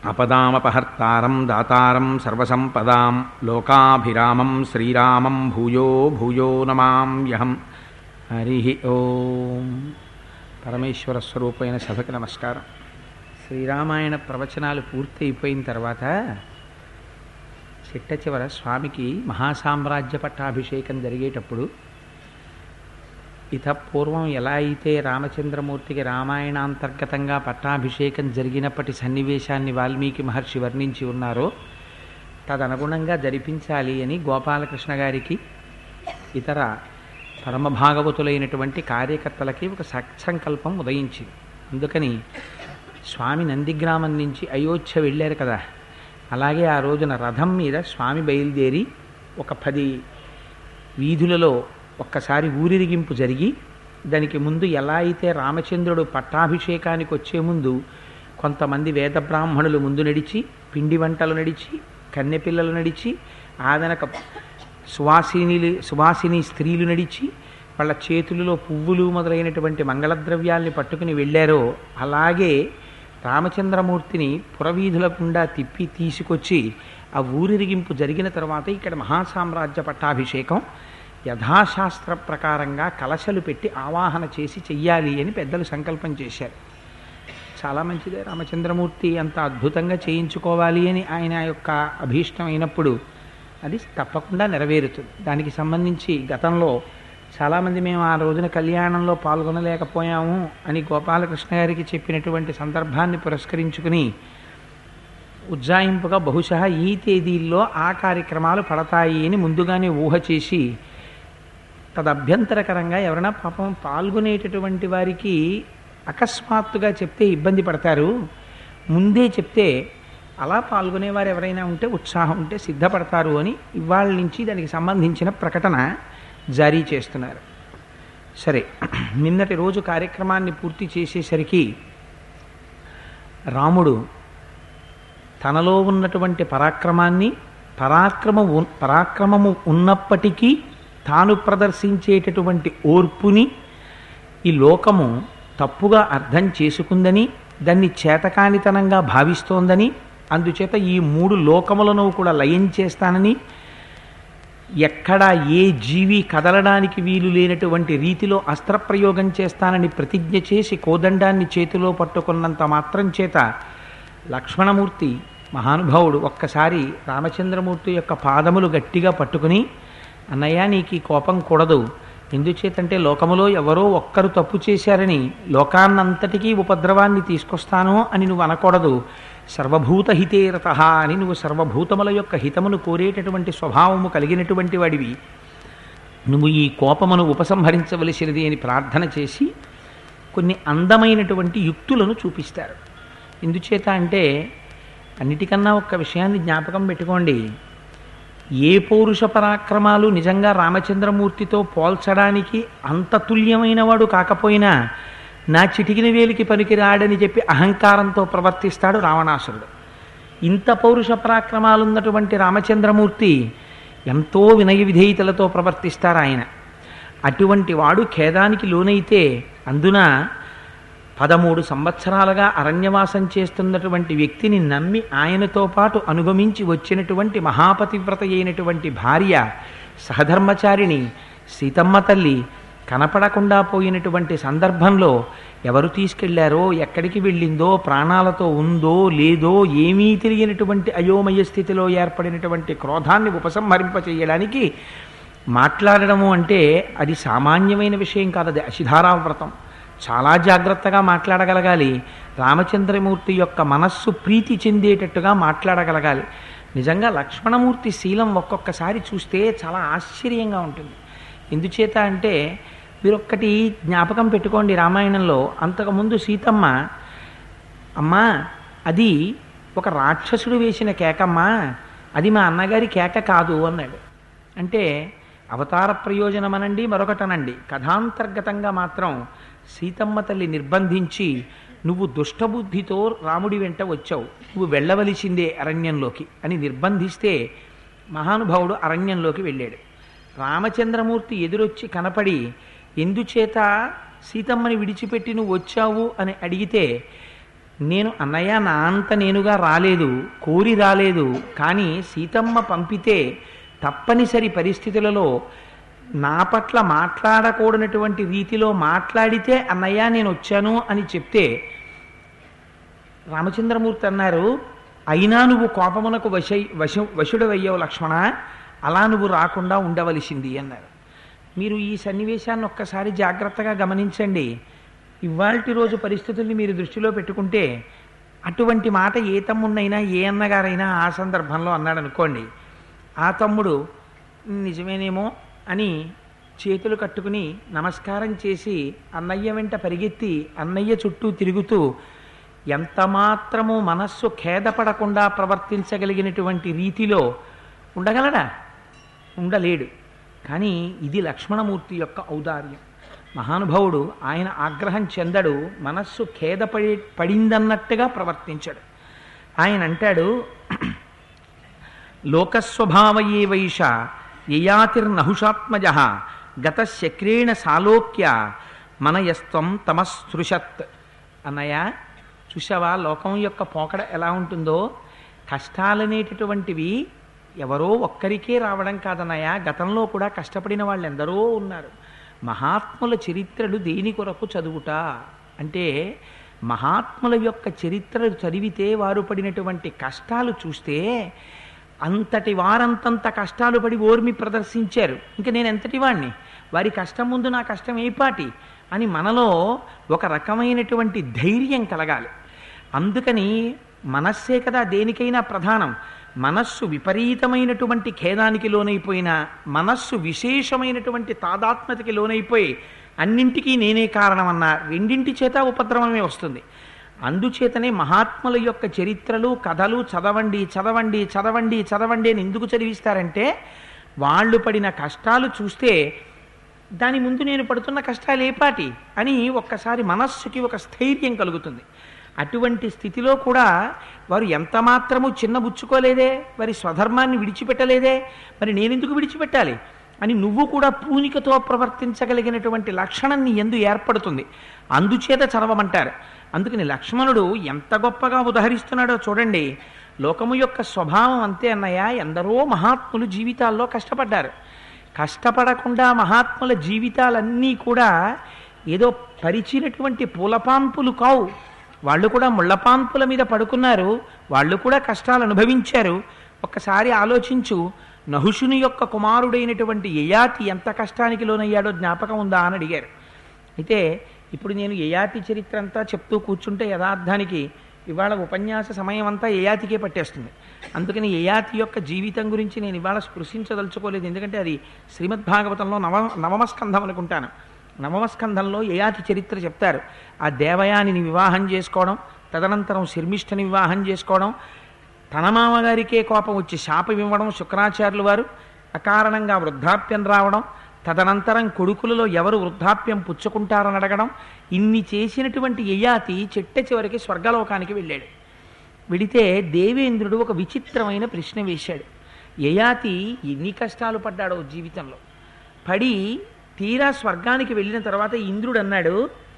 అపదామపహర్తారం దాతారం సర్వసంపదాం లోకాభిరామం శ్రీరామం భూయో భూయో నమామ్యహం హరి ఓం పరమేశ్వర స్వరూపమైన సభకి నమస్కారం శ్రీరామాయణ ప్రవచనాలు పూర్తి అయిపోయిన తర్వాత చిట్ట చివర స్వామికి మహాసామ్రాజ్య పట్టాభిషేకం జరిగేటప్పుడు ఇత పూర్వం ఎలా అయితే రామచంద్రమూర్తికి రామాయణాంతర్గతంగా పట్టాభిషేకం జరిగినప్పటి సన్నివేశాన్ని వాల్మీకి మహర్షి వర్ణించి ఉన్నారో తదనుగుణంగా జరిపించాలి అని గోపాలకృష్ణ గారికి ఇతర పరమభాగవతులైనటువంటి కార్యకర్తలకి ఒక సత్సంకల్పం ఉదయించింది అందుకని స్వామి నందిగ్రామం నుంచి అయోధ్య వెళ్ళారు కదా అలాగే ఆ రోజున రథం మీద స్వామి బయలుదేరి ఒక పది వీధులలో ఒక్కసారి ఊరిరిగింపు జరిగి దానికి ముందు ఎలా అయితే రామచంద్రుడు పట్టాభిషేకానికి వచ్చే ముందు కొంతమంది వేద బ్రాహ్మణులు ముందు నడిచి పిండి వంటలు నడిచి కన్నెపిల్లలు నడిచి ఆ వెనక సువాసిని సువాసిని స్త్రీలు నడిచి వాళ్ళ చేతులలో పువ్వులు మొదలైనటువంటి మంగళద్రవ్యాల్ని పట్టుకుని వెళ్ళారో అలాగే రామచంద్రమూర్తిని పురవీధులకుండా తిప్పి తీసుకొచ్చి ఆ ఊరిరిగింపు జరిగిన తర్వాత ఇక్కడ మహాసామ్రాజ్య పట్టాభిషేకం యథాశాస్త్ర ప్రకారంగా కలశలు పెట్టి ఆవాహన చేసి చెయ్యాలి అని పెద్దలు సంకల్పం చేశారు చాలా మంచిదే రామచంద్రమూర్తి అంత అద్భుతంగా చేయించుకోవాలి అని ఆయన యొక్క అభీష్టం అయినప్పుడు అది తప్పకుండా నెరవేరుతుంది దానికి సంబంధించి గతంలో చాలామంది మేము ఆ రోజున కళ్యాణంలో పాల్గొనలేకపోయాము అని గోపాలకృష్ణ గారికి చెప్పినటువంటి సందర్భాన్ని పురస్కరించుకుని ఉజ్జాయింపుగా బహుశా ఈ తేదీల్లో ఆ కార్యక్రమాలు పడతాయి అని ముందుగానే ఊహ చేసి తదభ్యంతరకరంగా ఎవరైనా పాపం పాల్గొనేటటువంటి వారికి అకస్మాత్తుగా చెప్తే ఇబ్బంది పడతారు ముందే చెప్తే అలా పాల్గొనేవారు ఎవరైనా ఉంటే ఉత్సాహం ఉంటే సిద్ధపడతారు అని ఇవాళ నుంచి దానికి సంబంధించిన ప్రకటన జారీ చేస్తున్నారు సరే నిన్నటి రోజు కార్యక్రమాన్ని పూర్తి చేసేసరికి రాముడు తనలో ఉన్నటువంటి పరాక్రమాన్ని పరాక్రమ పరాక్రమము ఉన్నప్పటికీ తాను ప్రదర్శించేటటువంటి ఓర్పుని ఈ లోకము తప్పుగా అర్థం చేసుకుందని దాన్ని చేతకానితనంగా భావిస్తోందని అందుచేత ఈ మూడు లోకములను కూడా లయం చేస్తానని ఎక్కడా ఏ జీవి కదలడానికి వీలు లేనటువంటి రీతిలో అస్త్రప్రయోగం చేస్తానని ప్రతిజ్ఞ చేసి కోదండాన్ని చేతిలో పట్టుకున్నంత మాత్రం చేత లక్ష్మణమూర్తి మహానుభావుడు ఒక్కసారి రామచంద్రమూర్తి యొక్క పాదములు గట్టిగా పట్టుకుని అన్నయ్య నీకు ఈ కోపం కూడదు ఎందుచేతంటే లోకములో ఎవరో ఒక్కరు తప్పు చేశారని లోకాన్నంతటికీ ఉపద్రవాన్ని తీసుకొస్తాను అని నువ్వు అనకూడదు సర్వభూత హితేరత అని నువ్వు సర్వభూతముల యొక్క హితమును కోరేటటువంటి స్వభావము కలిగినటువంటి వాడివి నువ్వు ఈ కోపమును ఉపసంహరించవలసినది అని ప్రార్థన చేసి కొన్ని అందమైనటువంటి యుక్తులను చూపిస్తారు ఎందుచేత అంటే అన్నిటికన్నా ఒక్క విషయాన్ని జ్ఞాపకం పెట్టుకోండి ఏ పౌరుష పరాక్రమాలు నిజంగా రామచంద్రమూర్తితో పోల్చడానికి అంత తుల్యమైన వాడు కాకపోయినా నా చిటికిన వేలికి పనికిరాడని చెప్పి అహంకారంతో ప్రవర్తిస్తాడు రావణాసురుడు ఇంత పౌరుష పరాక్రమాలు ఉన్నటువంటి రామచంద్రమూర్తి ఎంతో వినయ విధేయతలతో ప్రవర్తిస్తారు ఆయన అటువంటి వాడు ఖేదానికి లోనైతే అందున పదమూడు సంవత్సరాలుగా అరణ్యవాసం చేస్తున్నటువంటి వ్యక్తిని నమ్మి ఆయనతో పాటు అనుగమించి వచ్చినటువంటి మహాపతివ్రత అయినటువంటి భార్య సహధర్మచారిణి సీతమ్మ తల్లి కనపడకుండా పోయినటువంటి సందర్భంలో ఎవరు తీసుకెళ్లారో ఎక్కడికి వెళ్ళిందో ప్రాణాలతో ఉందో లేదో ఏమీ తెలియనటువంటి అయోమయ స్థితిలో ఏర్పడినటువంటి క్రోధాన్ని ఉపసంహరింపచేయడానికి మాట్లాడడము అంటే అది సామాన్యమైన విషయం కాదు అది అశిధారావ్రతం చాలా జాగ్రత్తగా మాట్లాడగలగాలి రామచంద్రమూర్తి యొక్క మనస్సు ప్రీతి చెందేటట్టుగా మాట్లాడగలగాలి నిజంగా లక్ష్మణమూర్తి శీలం ఒక్కొక్కసారి చూస్తే చాలా ఆశ్చర్యంగా ఉంటుంది ఎందుచేత అంటే మీరొక్కటి జ్ఞాపకం పెట్టుకోండి రామాయణంలో అంతకుముందు సీతమ్మ అమ్మా అది ఒక రాక్షసుడు వేసిన కేకమ్మా అది మా అన్నగారి కేక కాదు అన్నాడు అంటే అవతార ప్రయోజనం అనండి మరొకటనండి కథాంతర్గతంగా మాత్రం సీతమ్మ తల్లి నిర్బంధించి నువ్వు దుష్టబుద్ధితో రాముడి వెంట వచ్చావు నువ్వు వెళ్ళవలసిందే అరణ్యంలోకి అని నిర్బంధిస్తే మహానుభావుడు అరణ్యంలోకి వెళ్ళాడు రామచంద్రమూర్తి ఎదురొచ్చి కనపడి ఎందుచేత సీతమ్మని విడిచిపెట్టి నువ్వు వచ్చావు అని అడిగితే నేను అన్నయ్య నా అంత నేనుగా రాలేదు కోరి రాలేదు కానీ సీతమ్మ పంపితే తప్పనిసరి పరిస్థితులలో నా పట్ల మాట్లాడకూడనటువంటి రీతిలో మాట్లాడితే అన్నయ్య నేను వచ్చాను అని చెప్తే రామచంద్రమూర్తి అన్నారు అయినా నువ్వు కోపమునకు వశ వశ వశుడవయ్యావు లక్ష్మణ అలా నువ్వు రాకుండా ఉండవలసింది అన్నారు మీరు ఈ సన్నివేశాన్ని ఒక్కసారి జాగ్రత్తగా గమనించండి ఇవాల్టి రోజు పరిస్థితుల్ని మీరు దృష్టిలో పెట్టుకుంటే అటువంటి మాట ఏ తమ్ముడినైనా ఏ అన్నగారైనా ఆ సందర్భంలో అన్నాడు అనుకోండి ఆ తమ్ముడు నిజమేనేమో అని చేతులు కట్టుకుని నమస్కారం చేసి అన్నయ్య వెంట పరిగెత్తి అన్నయ్య చుట్టూ తిరుగుతూ ఎంత మాత్రము మనస్సు ఖేదపడకుండా ప్రవర్తించగలిగినటువంటి రీతిలో ఉండగలడా ఉండలేడు కానీ ఇది లక్ష్మణమూర్తి యొక్క ఔదార్యం మహానుభావుడు ఆయన ఆగ్రహం చెందడు మనస్సు ఖేదపడి పడిందన్నట్టుగా ప్రవర్తించాడు ఆయన అంటాడు లోకస్వభావయే వైష యయాతిర్నహుషాత్మజ గత శక్రేణ సాలోక్య మనయస్త్వం తమస్పృశత్ అన్నయ్య చూసావా లోకం యొక్క పోకడ ఎలా ఉంటుందో కష్టాలనేటటువంటివి ఎవరో ఒక్కరికే రావడం కాదన్నయ్య గతంలో కూడా కష్టపడిన వాళ్ళు ఎందరో ఉన్నారు మహాత్ముల చరిత్రలు దేని కొరకు చదువుట అంటే మహాత్ముల యొక్క చరిత్రలు చదివితే వారు పడినటువంటి కష్టాలు చూస్తే అంతటి వారంతంత కష్టాలు పడి ఓర్మి ప్రదర్శించారు ఇంకా నేను ఎంతటి వాణ్ణి వారి కష్టం ముందు నా కష్టం ఏపాటి అని మనలో ఒక రకమైనటువంటి ధైర్యం కలగాలి అందుకని మనస్సే కదా దేనికైనా ప్రధానం మనస్సు విపరీతమైనటువంటి ఖేదానికి లోనైపోయిన మనస్సు విశేషమైనటువంటి తాదాత్మ్యతకి లోనైపోయి అన్నింటికీ నేనే కారణమన్న రెండింటి చేత ఉపద్రవమే వస్తుంది అందుచేతనే మహాత్ముల యొక్క చరిత్రలు కథలు చదవండి చదవండి చదవండి చదవండి అని ఎందుకు చదివిస్తారంటే వాళ్ళు పడిన కష్టాలు చూస్తే దాని ముందు నేను పడుతున్న కష్టాలు ఏపాటి అని ఒక్కసారి మనస్సుకి ఒక స్థైర్యం కలుగుతుంది అటువంటి స్థితిలో కూడా వారు ఎంత మాత్రము చిన్నబుచ్చుకోలేదే వారి స్వధర్మాన్ని విడిచిపెట్టలేదే మరి నేనెందుకు విడిచిపెట్టాలి అని నువ్వు కూడా పూనికతో ప్రవర్తించగలిగినటువంటి లక్షణం నీ ఎందు ఏర్పడుతుంది అందుచేత చదవమంటారు అందుకని లక్ష్మణుడు ఎంత గొప్పగా ఉదహరిస్తున్నాడో చూడండి లోకము యొక్క స్వభావం అంతే అన్నయ్య ఎందరో మహాత్ములు జీవితాల్లో కష్టపడ్డారు కష్టపడకుండా మహాత్ముల జీవితాలన్నీ కూడా ఏదో పరిచినటువంటి పూలపాన్పులు కావు వాళ్ళు కూడా ముళ్ళపాన్పుల మీద పడుకున్నారు వాళ్ళు కూడా కష్టాలు అనుభవించారు ఒక్కసారి ఆలోచించు నహుషుని యొక్క కుమారుడైనటువంటి యయాతి ఎంత కష్టానికి లోనయ్యాడో జ్ఞాపకం ఉందా అని అడిగారు అయితే ఇప్పుడు నేను యయాతి చరిత్ర అంతా చెప్తూ కూర్చుంటే యథార్థానికి ఇవాళ ఉపన్యాస సమయం అంతా యయాతికే పట్టేస్తుంది అందుకని యయాతి యొక్క జీవితం గురించి నేను ఇవాళ స్పృశించదలుచుకోలేదు ఎందుకంటే అది శ్రీమద్ భాగవతంలో నవ నవమ స్కంధం అనుకుంటాను నవమ స్కంధంలో యయాతి చరిత్ర చెప్తారు ఆ దేవయానిని వివాహం చేసుకోవడం తదనంతరం శర్మిష్ఠని వివాహం చేసుకోవడం తన మామగారికే కోపం వచ్చి శాపం ఇవ్వడం శుక్రాచార్యులు వారు అకారణంగా వృద్ధాప్యం రావడం తదనంతరం కొడుకులలో ఎవరు వృద్ధాప్యం పుచ్చుకుంటారని అడగడం ఇన్ని చేసినటువంటి యయాతి చెట్ట చివరికి స్వర్గలోకానికి వెళ్ళాడు వెడితే దేవేంద్రుడు ఒక విచిత్రమైన ప్రశ్న వేశాడు యయాతి ఎన్ని కష్టాలు పడ్డాడో జీవితంలో పడి తీరా స్వర్గానికి వెళ్ళిన తర్వాత ఇంద్రుడు అన్నాడు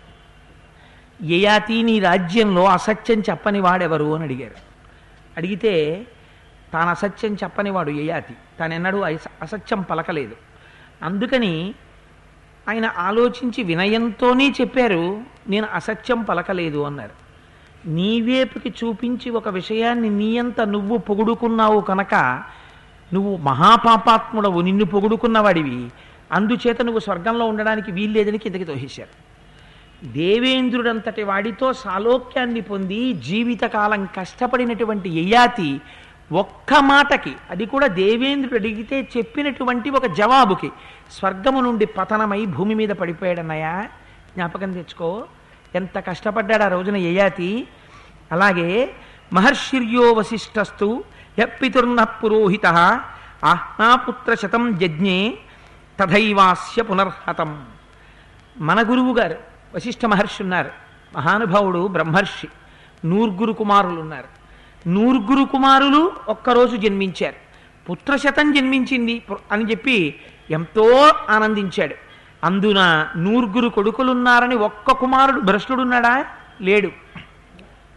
యయాతి నీ రాజ్యంలో అసత్యం చెప్పని వాడెవరు అని అడిగారు అడిగితే తాను అసత్యం చెప్పనివాడు యయాతి తానెన్నడూ అస- అసత్యం పలకలేదు అందుకని ఆయన ఆలోచించి వినయంతోనే చెప్పారు నేను అసత్యం పలకలేదు అన్నారు నీవేపుకి చూపించి ఒక విషయాన్ని నీయంత నువ్వు పొగుడుకున్నావు కనుక నువ్వు మహాపాపాత్ముడవు నిన్ను పొగుడుకున్నవాడివి అందుచేత నువ్వు స్వర్గంలో ఉండడానికి వీల్లేదని కిందకి తోసేశారు దేవేంద్రుడంతటి వాడితో సాలోక్యాన్ని పొంది జీవితకాలం కష్టపడినటువంటి యయాతి ఒక్క మాటకి అది కూడా దేవేంద్రుడు అడిగితే చెప్పినటువంటి ఒక జవాబుకి స్వర్గము నుండి పతనమై భూమి మీద పడిపోయాడన్నయ్య జ్ఞాపకం తెచ్చుకో ఎంత కష్టపడ్డాడు ఆ రోజున యయాతి అలాగే మహర్షిర్యో వశిష్టస్తు యప్పితుర్న పురోహిత ఆహ్నాపుత్ర శతం యజ్ఞే తథైవాస్య పునర్హతం మన గురువు గారు వశిష్ఠ మహర్షి ఉన్నారు మహానుభావుడు బ్రహ్మర్షి నూర్గురు కుమారులు ఉన్నారు నూర్గురు కుమారులు ఒక్కరోజు జన్మించారు పుత్రశతం జన్మించింది పు- అని చెప్పి ఎంతో ఆనందించాడు అందున నూర్గురు కొడుకులున్నారని ఒక్క కుమారుడు భ్రష్టుడున్నాడా లేడు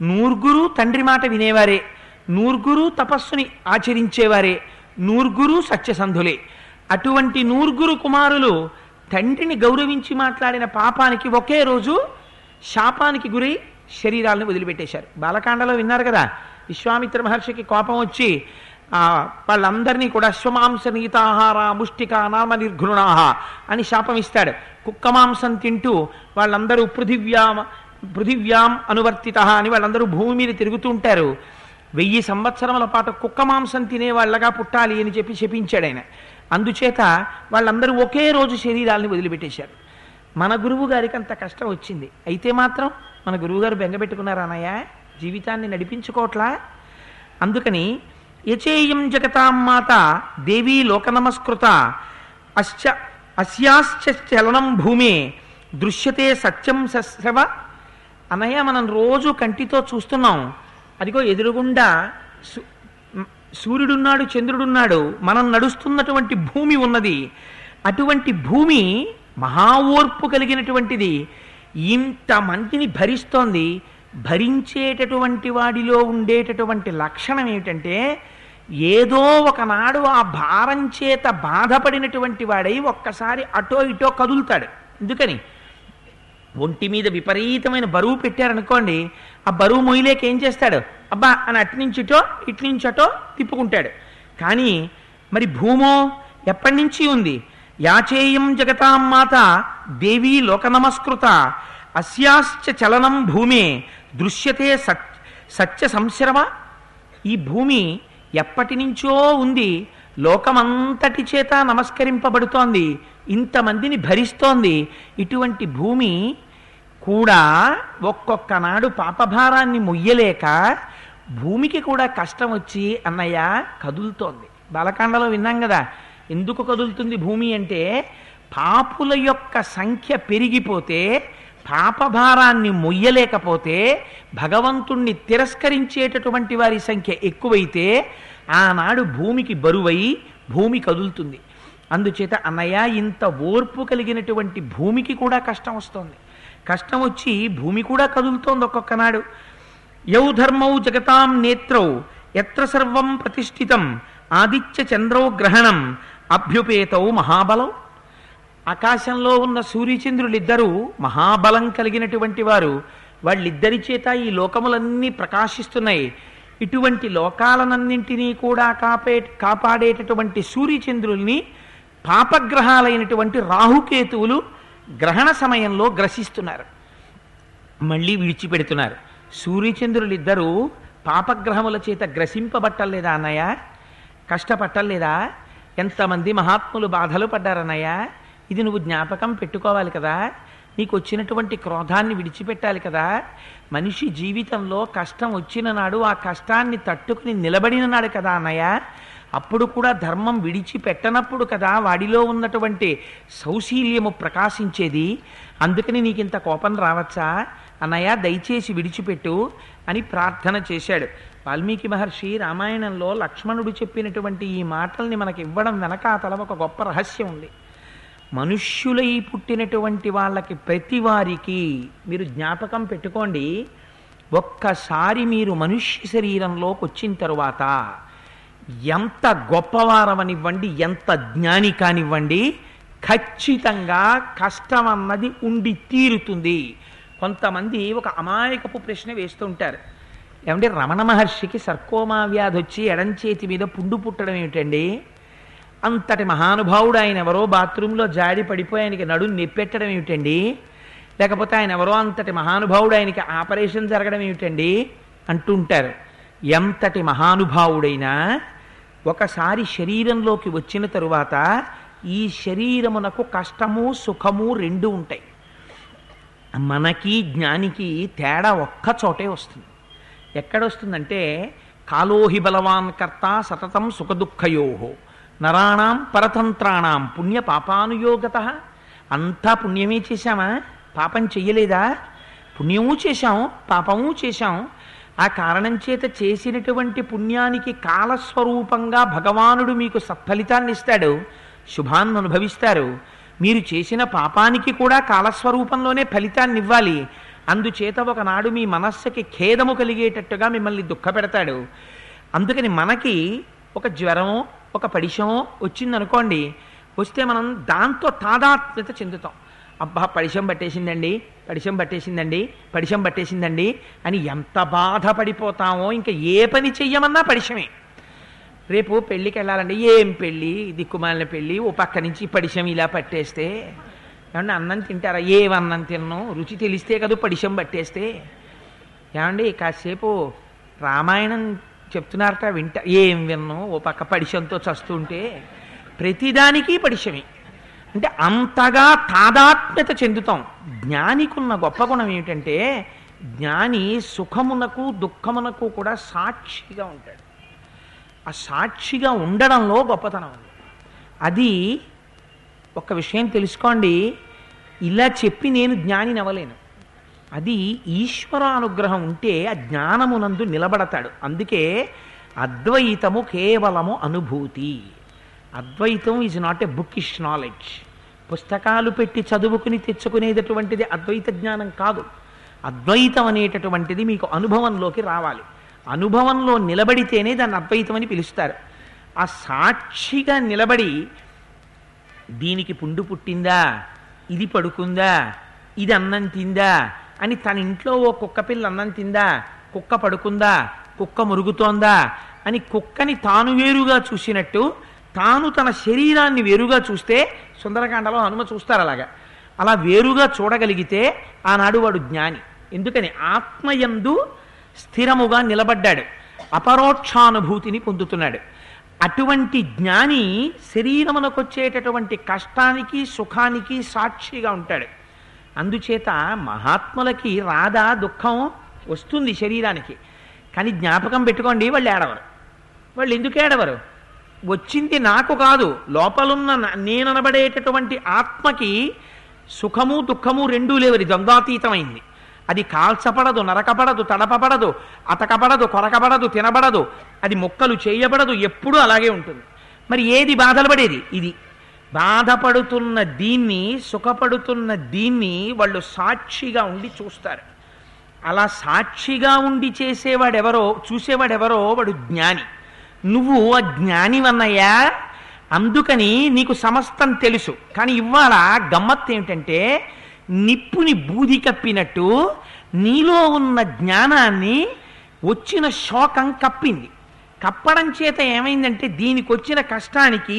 నూర్గురు తండ్రి మాట వినేవారే నూర్గురు తపస్సుని ఆచరించేవారే నూర్గురు సత్యసంధులే అటువంటి నూర్గురు కుమారులు తండ్రిని గౌరవించి మాట్లాడిన పాపానికి ఒకే రోజు శాపానికి గురై శరీరాలను వదిలిపెట్టేశారు బాలకాండలో విన్నారు కదా విశ్వామిత్ర మహర్షికి కోపం వచ్చి ఆ, వాళ్ళందరినీ కూడా అశ్వమాంస నీతాహార ముష్టిక నామ నిర్ఘృణాహ అని శాపం ఇస్తాడు కుక్క మాంసం తింటూ వాళ్ళందరూ పృథివ్యాం పృథివ్యాం అనువర్తిత అని వాళ్ళందరూ భూమి మీద తిరుగుతూ ఉంటారు వెయ్యి సంవత్సరముల పాటు కుక్క మాంసం తినే వాళ్ళగా పుట్టాలి అని చెప్పి శపించాడు ఆయన అందుచేత వాళ్ళందరూ ఒకే రోజు శరీరాలను వదిలిపెట్టేశారు మన గురువు గారికి అంత కష్టం వచ్చింది అయితే మాత్రం మన గురువుగారు బెంగపెట్టుకున్నారు అన్నయ్య జీవితాన్ని నడిపించుకోవట్లా అందుకని యచేయం జగతాం మాత దేవీ లోక నమస్కృత అశ్చ అస్యాశ్చ చలనం భూమే దృశ్యతే సత్యం సస్రవ అన్నయ్య మనం రోజు కంటితో చూస్తున్నాం అదిగో ఎదురుగుండా సు- మ్, సూర్యుడున్నాడు చంద్రుడున్నాడు మనం నడుస్తున్నటువంటి భూమి ఉన్నది అటువంటి భూమి మహా ఓర్పు కలిగినటువంటిది ఇంతమందిని భరిస్తోంది భరించేటటువంటి వాడిలో ఉండేటటువంటి లక్షణం ఏమిటంటే ఏదో ఒకనాడు ఆ భారం చేత బాధపడినటువంటి వాడై ఒక్కసారి అటో ఇటో కదులుతాడు ఎందుకని ఒంటి మీద విపరీతమైన బరువు పెట్టారనుకోండి ఆ బరువు మొయ్యలేక ఏం చేస్తాడు అబ్బా అని అట్నుంచిటో ఇట్నుంచటో తిప్పుకుంటాడు కానీ మరి భూమో ఎప్పటి నుంచి ఉంది యాచేయం జగతాం మాత దేవీ లోక నమస్కృత అస్యాశ్చ చలనం భూమే దృశ్యతే సత్ సత్య సంశ్రవ ఈ భూమి ఎప్పటి నుంచో ఉంది లోకమంతటి చేత నమస్కరింపబడుతోంది ఇంతమందిని భరిస్తోంది ఇటువంటి భూమి కూడా ఒక్కొక్క నాడు పాపభారాన్ని మొయ్యలేక భూమికి కూడా కష్టం వచ్చి అన్నయ్య కదులుతోంది బాలకాండలో విన్నాం కదా ఎందుకు కదులుతుంది భూమి అంటే పాపుల యొక్క సంఖ్య పెరిగిపోతే పాపభారాన్ని మొయ్యలేకపోతే భగవంతుణ్ణి తిరస్కరించేటటువంటి వారి సంఖ్య ఎక్కువైతే ఆనాడు భూమికి బరువై భూమి కదులుతుంది అందుచేత అన్నయ్య ఇంత ఓర్పు కలిగినటువంటి భూమికి కూడా కష్టం వస్తోంది కష్టం వచ్చి భూమి కూడా కదులుతోంది ఒక్కొక్కనాడు యౌ ధర్మౌ జగతాం నేత్రౌ ఎత్ర సర్వం ప్రతిష్ఠితం ఆదిత్య చంద్రౌ గ్రహణం అభ్యుపేతౌ మహాబలం ఆకాశంలో ఉన్న సూర్యచంద్రులిద్దరూ మహాబలం కలిగినటువంటి వారు వాళ్ళిద్దరి చేత ఈ లోకములన్నీ ప్రకాశిస్తున్నాయి ఇటువంటి లోకాలనన్నింటినీ కూడా కాపే కాపాడేటటువంటి సూర్యచంద్రుల్ని పాపగ్రహాలైనటువంటి రాహుకేతువులు గ్రహణ సమయంలో గ్రసిస్తున్నారు మళ్ళీ విడిచిపెడుతున్నారు సూర్యచంద్రులిద్దరూ పాపగ్రహముల చేత గ్రసింపబట్టలేదా అన్నయ్య కష్టపట్టలేదా ఎంతమంది మహాత్ములు బాధలు పడ్డారన్నయ్య ఇది నువ్వు జ్ఞాపకం పెట్టుకోవాలి కదా నీకు వచ్చినటువంటి క్రోధాన్ని విడిచిపెట్టాలి కదా మనిషి జీవితంలో కష్టం వచ్చిన నాడు ఆ కష్టాన్ని తట్టుకుని నిలబడిన నాడు కదా అన్నయ్య అప్పుడు కూడా ధర్మం విడిచిపెట్టనప్పుడు కదా వాడిలో ఉన్నటువంటి సౌశీల్యము ప్రకాశించేది అందుకని నీకు ఇంత కోపం రావచ్చా అన్నయ్య దయచేసి విడిచిపెట్టు అని ప్రార్థన చేశాడు వాల్మీకి మహర్షి రామాయణంలో లక్ష్మణుడు చెప్పినటువంటి ఈ మాటల్ని మనకి ఇవ్వడం వెనకాతల ఒక గొప్ప రహస్యం ఉంది మనుష్యులై పుట్టినటువంటి వాళ్ళకి ప్రతి వారికి మీరు జ్ఞాపకం పెట్టుకోండి ఒక్కసారి మీరు మనుష్య శరీరంలోకి వచ్చిన తరువాత ఎంత గొప్పవారమనివ్వండి ఎంత జ్ఞాని కానివ్వండి ఖచ్చితంగా కష్టం అన్నది ఉండి తీరుతుంది కొంతమంది ఒక అమాయకపు ప్రశ్న వేస్తుంటారు ఏమంటే రమణ మహర్షికి సర్కోమా వ్యాధి వచ్చి ఎడంచేతి మీద పుండు పుట్టడం ఏమిటండి అంతటి మహానుభావుడు ఆయన ఎవరో బాత్రూంలో జాడి పడిపోయి ఆయనకి నడుం నెప్పెట్టడం ఏమిటండి లేకపోతే ఆయన ఎవరో అంతటి మహానుభావుడు ఆయనకి ఆపరేషన్ జరగడం ఏమిటండి అంటుంటారు ఎంతటి మహానుభావుడైనా ఒకసారి శరీరంలోకి వచ్చిన తరువాత ఈ శరీరమునకు కష్టము సుఖము రెండు ఉంటాయి మనకి జ్ఞానికి తేడా ఒక్క చోటే వస్తుంది ఎక్కడొస్తుందంటే కాలోహి బలవాన్ కర్త సతతం సుఖదుఃఖయోహో నరాణం పరతంత్రాణం పుణ్య పాపానుయోగత అంతా పుణ్యమే చేశామా పాపం చెయ్యలేదా పుణ్యము చేశాం పాపము చేశాం ఆ కారణం చేత చేసినటువంటి పుణ్యానికి కాలస్వరూపంగా భగవానుడు మీకు సత్ఫలితాన్ని ఇస్తాడు శుభాన్ని అనుభవిస్తారు మీరు చేసిన పాపానికి కూడా కాలస్వరూపంలోనే ఫలితాన్ని ఇవ్వాలి అందుచేత ఒకనాడు మీ మనస్సుకి ఖేదము కలిగేటట్టుగా మిమ్మల్ని దుఃఖపెడతాడు అందుకని మనకి ఒక జ్వరమో ఒక పడిశమో వచ్చిందనుకోండి వస్తే మనం దాంతో తాదాత్మ్యత చెందుతాం అబ్బా పడిశం పట్టేసిందండి పడిశం పట్టేసిందండి పడిశం పట్టేసిందండి అని ఎంత బాధపడిపోతామో ఇంకా ఏ పని చెయ్యమన్నా పడిశమే రేపు పెళ్ళికి వెళ్ళాలండి ఏం పెళ్ళి దిక్కుమాలిన పెళ్ళి ఓ పక్క నుంచి పడిశం ఇలా పట్టేస్తే ఏమండి అన్నం తింటారా ఏం అన్నం తిన్ను రుచి తెలిస్తే కదా పడిశం పట్టేస్తే ఏమండి కాసేపు రామాయణం చెప్తున్నారట వింట ఏం విన్ను ఓ పక్క పడిశంతో చస్తుంటే ప్రతిదానికి పడిశమే అంటే అంతగా తాదాత్మ్యత చెందుతాం జ్ఞానికున్న గొప్ప గుణం ఏమిటంటే జ్ఞాని సుఖమునకు దుఃఖమునకు కూడా సాక్షిగా ఉంటాడు ఆ సాక్షిగా ఉండడంలో గొప్పతనం ఉంది అది ఒక విషయం తెలుసుకోండి ఇలా చెప్పి నేను జ్ఞాని నవ్వలేను అది ఈశ్వరానుగ్రహం ఉంటే ఆ జ్ఞానమునందు నిలబడతాడు అందుకే అద్వైతము కేవలము అనుభూతి అద్వైతం is not a bookish knowledge పుస్తకాలు పెట్టి చదువుకుని తెచ్చుకునేటటువంటిది అద్వైత జ్ఞానం కాదు అద్వైతం అనేటటువంటిది మీకు అనుభవంలోకి రావాలి అనుభవంలో నిలబడితేనే దాన్ని అద్వైతం అని పిలుస్తారు ఆ సాక్షిగా నిలబడి దీనికి పుండు పుట్టిందా ఇది పడుకుందా ఇది అన్నం తిందా అని తన ఇంట్లో ఓ కుక్క పిల్ల అన్నం తిందా కుక్క పడుకుందా కుక్క మురుగుతోందా అని కుక్కని తాను వేరుగా చూసినట్టు తాను తన శరీరాన్ని వేరుగా చూస్తే సుందరకాండలో హనుమ చూస్తారు అలాగా అలా వేరుగా చూడగలిగితే ఆనాడు వాడు జ్ఞాని ఎందుకని ఆత్మయందు స్థిరముగా నిలబడ్డాడు అపరోక్షానుభూతిని పొందుతున్నాడు అటువంటి జ్ఞాని శరీరమునకొచ్చేటటువంటి కష్టానికి సుఖానికి సాక్షిగా ఉంటాడు అందుచేత మహాత్ములకి రాదా దుఃఖం వస్తుంది శరీరానికి కానీ జ్ఞాపకం పెట్టుకోండి వాళ్ళు ఏడవరు వాళ్ళు ఎందుకు ఏడవరు వచ్చింది నాకు కాదు లోపలున్న న- నేననబడేటటువంటి ఆత్మకి సుఖము దుఃఖము రెండూ లేవది ద్వంద్వాతీతమైంది అది కాల్చపడదు నరకపడదు తడపబడదు అతకబడదు కొరకబడదు తినబడదు అది మొక్కలు చేయబడదు ఎప్పుడూ అలాగే ఉంటుంది మరి ఏది బాధలు పడేది ఇది బాధపడుతున్న దీన్ని సుఖపడుతున్న దీన్ని వాళ్ళు సాక్షిగా ఉండి చూస్తారు అలా సాక్షిగా ఉండి చేసేవాడెవరో చూసేవాడెవరో వాడు జ్ఞాని నువ్వు ఆ జ్ఞానివన్నయ్యా అందుకని నీకు సమస్తం తెలుసు కానీ ఇవాళ గమ్మత్ ఏమిటంటే నిప్పుని బూది కప్పినట్టు నీలో ఉన్న జ్ఞానాన్ని వచ్చిన శోకం కప్పింది కప్పడం చేత ఏమైందంటే దీనికి వచ్చిన కష్టానికి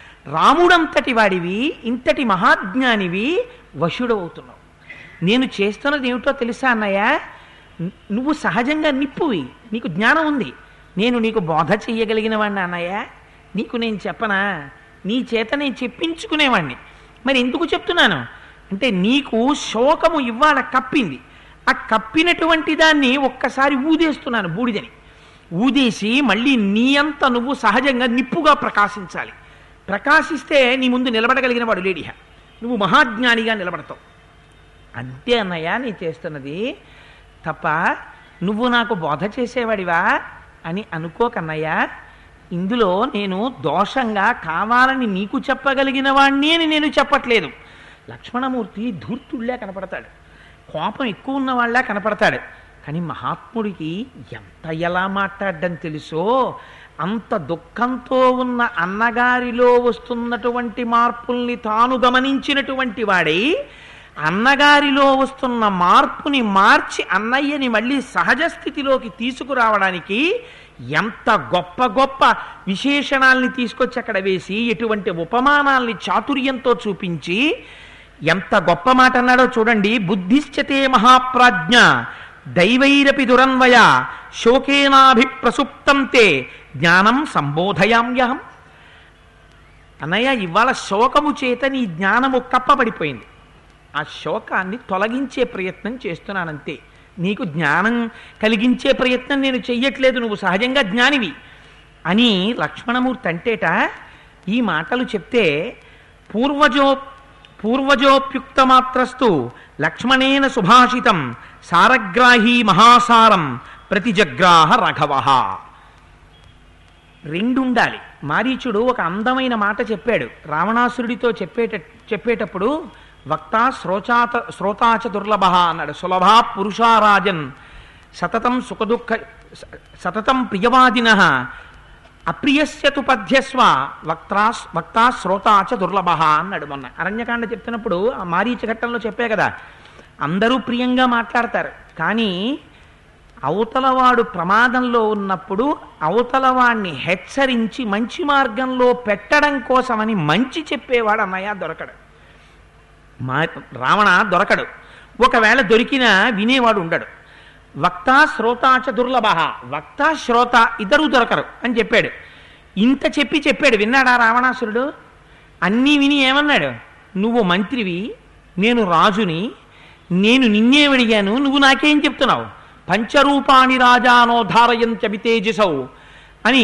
రాముడంతటి వాడివి ఇంతటి మహాజ్ఞానివి వశుడవుతున్నావు నేను చేస్తున్నది ఏమిటో తెలుసా అన్నయ్య ను- నువ్వు సహజంగా నిప్పువి నీకు జ్ఞానం ఉంది నేను నీకు బోధ చెయ్యగలిగిన వాడిని అన్నయ్య నీకు నేను చెప్పనా నీ చేత నేను చెప్పించుకునేవాడిని మరి ఎందుకు చెప్తున్నాను అంటే నీకు శోకము ఇవాళ కప్పింది ఆ కప్పినటువంటి దాన్ని ఒక్కసారి ఊదేస్తున్నాను బూడిదని ఊదేసి మళ్ళీ నీ అంత నువ్వు సహజంగా నిప్పుగా ప్రకాశించాలి ప్రకాశిస్తే నీ ముందు నిలబడగలిగిన వాడు లేడిహ నువ్వు మహాజ్ఞానిగా నిలబడతావు అంతే అన్నయ్య నీ చేస్తున్నది తప్ప నువ్వు నాకు బోధ చేసేవాడివా అని అనుకోకన్నయ్య ఇందులో నేను దోషంగా కావాలని నీకు చెప్పగలిగిన వాణ్ణి అని నేను చెప్పట్లేదు లక్ష్మణమూర్తి ధూర్తుళ్ళే కనపడతాడు కోపం ఎక్కువ ఉన్న వాళ్ళ కనపడతాడు కానీ మహాత్ముడికి ఎంత ఎలా మాట్లాడడం తెలుసో అంత దుఃఖంతో ఉన్న అన్నగారిలో వస్తున్నటువంటి మార్పుల్ని తాను గమనించినటువంటి వాడై అన్నగారిలో వస్తున్న మార్పుని మార్చి అన్నయ్యని మళ్ళీ సహజ స్థితిలోకి తీసుకురావడానికి ఎంత గొప్ప గొప్ప విశేషణాల్ని తీసుకొచ్చి అక్కడ వేసి ఎటువంటి ఉపమానాల్ని చాతుర్యంతో చూపించి ఎంత గొప్ప మాట అన్నాడో చూడండి బుద్ధిశ్చతే మహాప్రాజ్ఞ దైవైరపి దురన్వయ శోకేనాభిప్రసుప్తం తే జ్ఞానం సంబోధయామ్యహం అన్నయ్య ఇవాళ శోకము చేత నీ జ్ఞానము కప్పబడిపోయింది ఆ శోకాన్ని తొలగించే ప్రయత్నం చేస్తున్నానంతే నీకు జ్ఞానం కలిగించే ప్రయత్నం నేను చెయ్యట్లేదు నువ్వు సహజంగా జ్ఞానివి అని లక్ష్మణమూర్తి అంటేట ఈ మాటలు చెప్తే పూర్వజో పూర్వజోప్యుక్తమాత్రస్తు లక్ష్మణేన సుభాషితం సారగ్రాహీ మహాసారం ప్రతిజగ్రాహ రఘవ రెండుండాలి మారీచుడు ఒక అందమైన మాట చెప్పాడు రావణాసురుడితో చెప్పేట చెప్పేటప్పుడు వక్త శ్రోచాత శ్రోతాచ దుర్లభ అన్నాడు సులభా పురుషారాజన్ సతతం సుఖదుఃఖ స- సతతం ప్రియవాదిన అప్రియస్యతు పద్యస్వ వక్తా వక్తా శ్రోతాచ దుర్లభ అన్నాడు మొన్న అరణ్యకాండ చెప్తున్నప్పుడు ఆ మారీచ ఘట్టంలో చెప్పే కదా అందరూ ప్రియంగా మాట్లాడతారు కానీ అవతలవాడు ప్రమాదంలో ఉన్నప్పుడు అవతలవాణ్ణి హెచ్చరించి మంచి మార్గంలో పెట్టడం కోసమని మంచి చెప్పేవాడు అన్నయ్య దొరకడు మా రావణ దొరకడు ఒకవేళ దొరికినా వినేవాడు ఉండడు వక్త శ్రోతాచ దుర్లభ వక్త శ్రోత ఇద్దరు దొరకరు అని చెప్పాడు ఇంత చెప్పి చెప్పాడు విన్నాడా రావణాసురుడు అన్నీ విని ఏమన్నాడు నువ్వు మంత్రివి నేను రాజుని నేను నిన్నే అడిగాను నువ్వు నాకేం చెప్తున్నావు పంచరూపాణి రాజానోధారయంత్య వితేజసౌ అని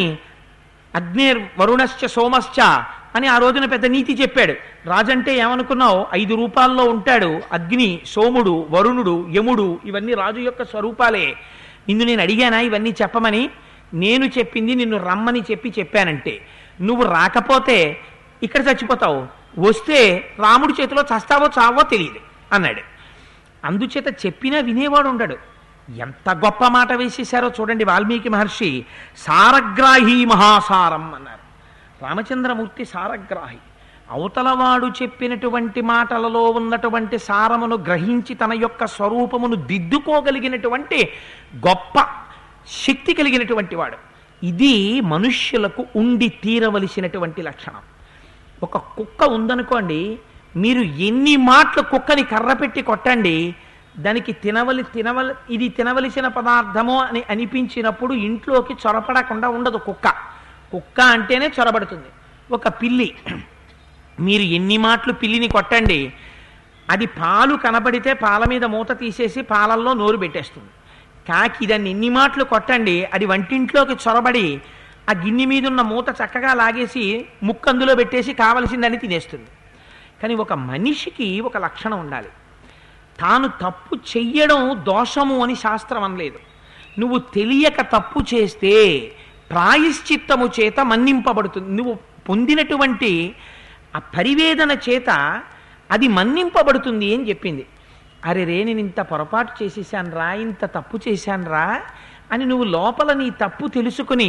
అగ్నేర్ వరుణశ్చ సోమశ్చ అని ఆ రోజున పెద్ద నీతి చెప్పాడు రాజంటే ఏమనుకున్నావు ఐదు రూపాల్లో ఉంటాడు అగ్ని సోముడు వరుణుడు యముడు ఇవన్నీ రాజు యొక్క స్వరూపాలే నిన్ను నేను అడిగానా ఇవన్నీ చెప్పమని నేను చెప్పింది నిన్ను రమ్మని చెప్పి చెప్పానంటే నువ్వు రాకపోతే ఇక్కడ చచ్చిపోతావు వస్తే రాముడి చేతిలో చస్తావో చావో తెలియదు అన్నాడు అందుచేత చెప్పినా వినేవాడు ఉండడు ఎంత గొప్ప మాట వేసేశారో చూడండి వాల్మీకి మహర్షి సారగ్రాహి మహాసారం అన్నారు రామచంద్రమూర్తి సారగ్రాహి అవతలవాడు చెప్పినటువంటి మాటలలో ఉన్నటువంటి సారమును గ్రహించి తన యొక్క స్వరూపమును దిద్దుకోగలిగినటువంటి గొప్ప శక్తి కలిగినటువంటి వాడు ఇది మనుష్యులకు ఉండి తీరవలసినటువంటి లక్షణం ఒక కుక్క ఉందనుకోండి మీరు ఎన్ని మాటలు కుక్కని కర్ర పెట్టి కొట్టండి దానికి తినవలి తినవలి ఇది తినవలసిన పదార్థము అని అనిపించినప్పుడు ఇంట్లోకి చొరపడకుండా ఉండదు కుక్క కుక్క అంటేనే చొరబడుతుంది ఒక పిల్లి మీరు ఎన్ని మాటలు పిల్లిని కొట్టండి అది పాలు కనబడితే పాల మీద మూత తీసేసి పాలల్లో నోరు పెట్టేస్తుంది కాకి దాన్ని ఎన్ని మాటలు కొట్టండి అది వంటింట్లోకి చొరబడి ఆ గిన్నె మీద ఉన్న మూత చక్కగా లాగేసి ముక్కందులో పెట్టేసి కావలసిందని తినేస్తుంది కానీ ఒక మనిషికి ఒక లక్షణం ఉండాలి తాను తప్పు చెయ్యడం దోషము అని శాస్త్రం అనలేదు నువ్వు తెలియక తప్పు చేస్తే ప్రాయశ్చిత్తము చేత మన్నింపబడుతుంది నువ్వు పొందినటువంటి ఆ పరివేదన చేత అది మన్నింపబడుతుంది అని చెప్పింది అరే రే నేను ఇంత పొరపాటు చేసేసాను రా ఇంత తప్పు చేశాను రా అని నువ్వు లోపల నీ తప్పు తెలుసుకుని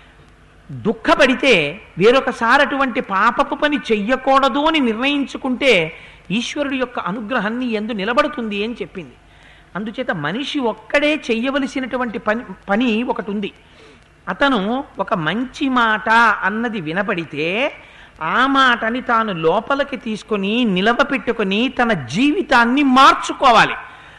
దుఃఖపడితే వేరొకసారి అటువంటి పాపపు పని చెయ్యకూడదు అని నిర్ణయించుకుంటే ఈశ్వరుడు యొక్క అనుగ్రహాన్ని ఎందు నిలబడుతుంది అని చెప్పింది అందుచేత మనిషి ఒక్కడే చెయ్యవలసినటువంటి పని పని ఒకటి ఉంది అతను ఒక మంచి మాట అన్నది వినపడితే ఆ మాటని తాను లోపలికి తీసుకొని నిలవపెట్టుకొని తన జీవితాన్ని మార్చుకోవాలి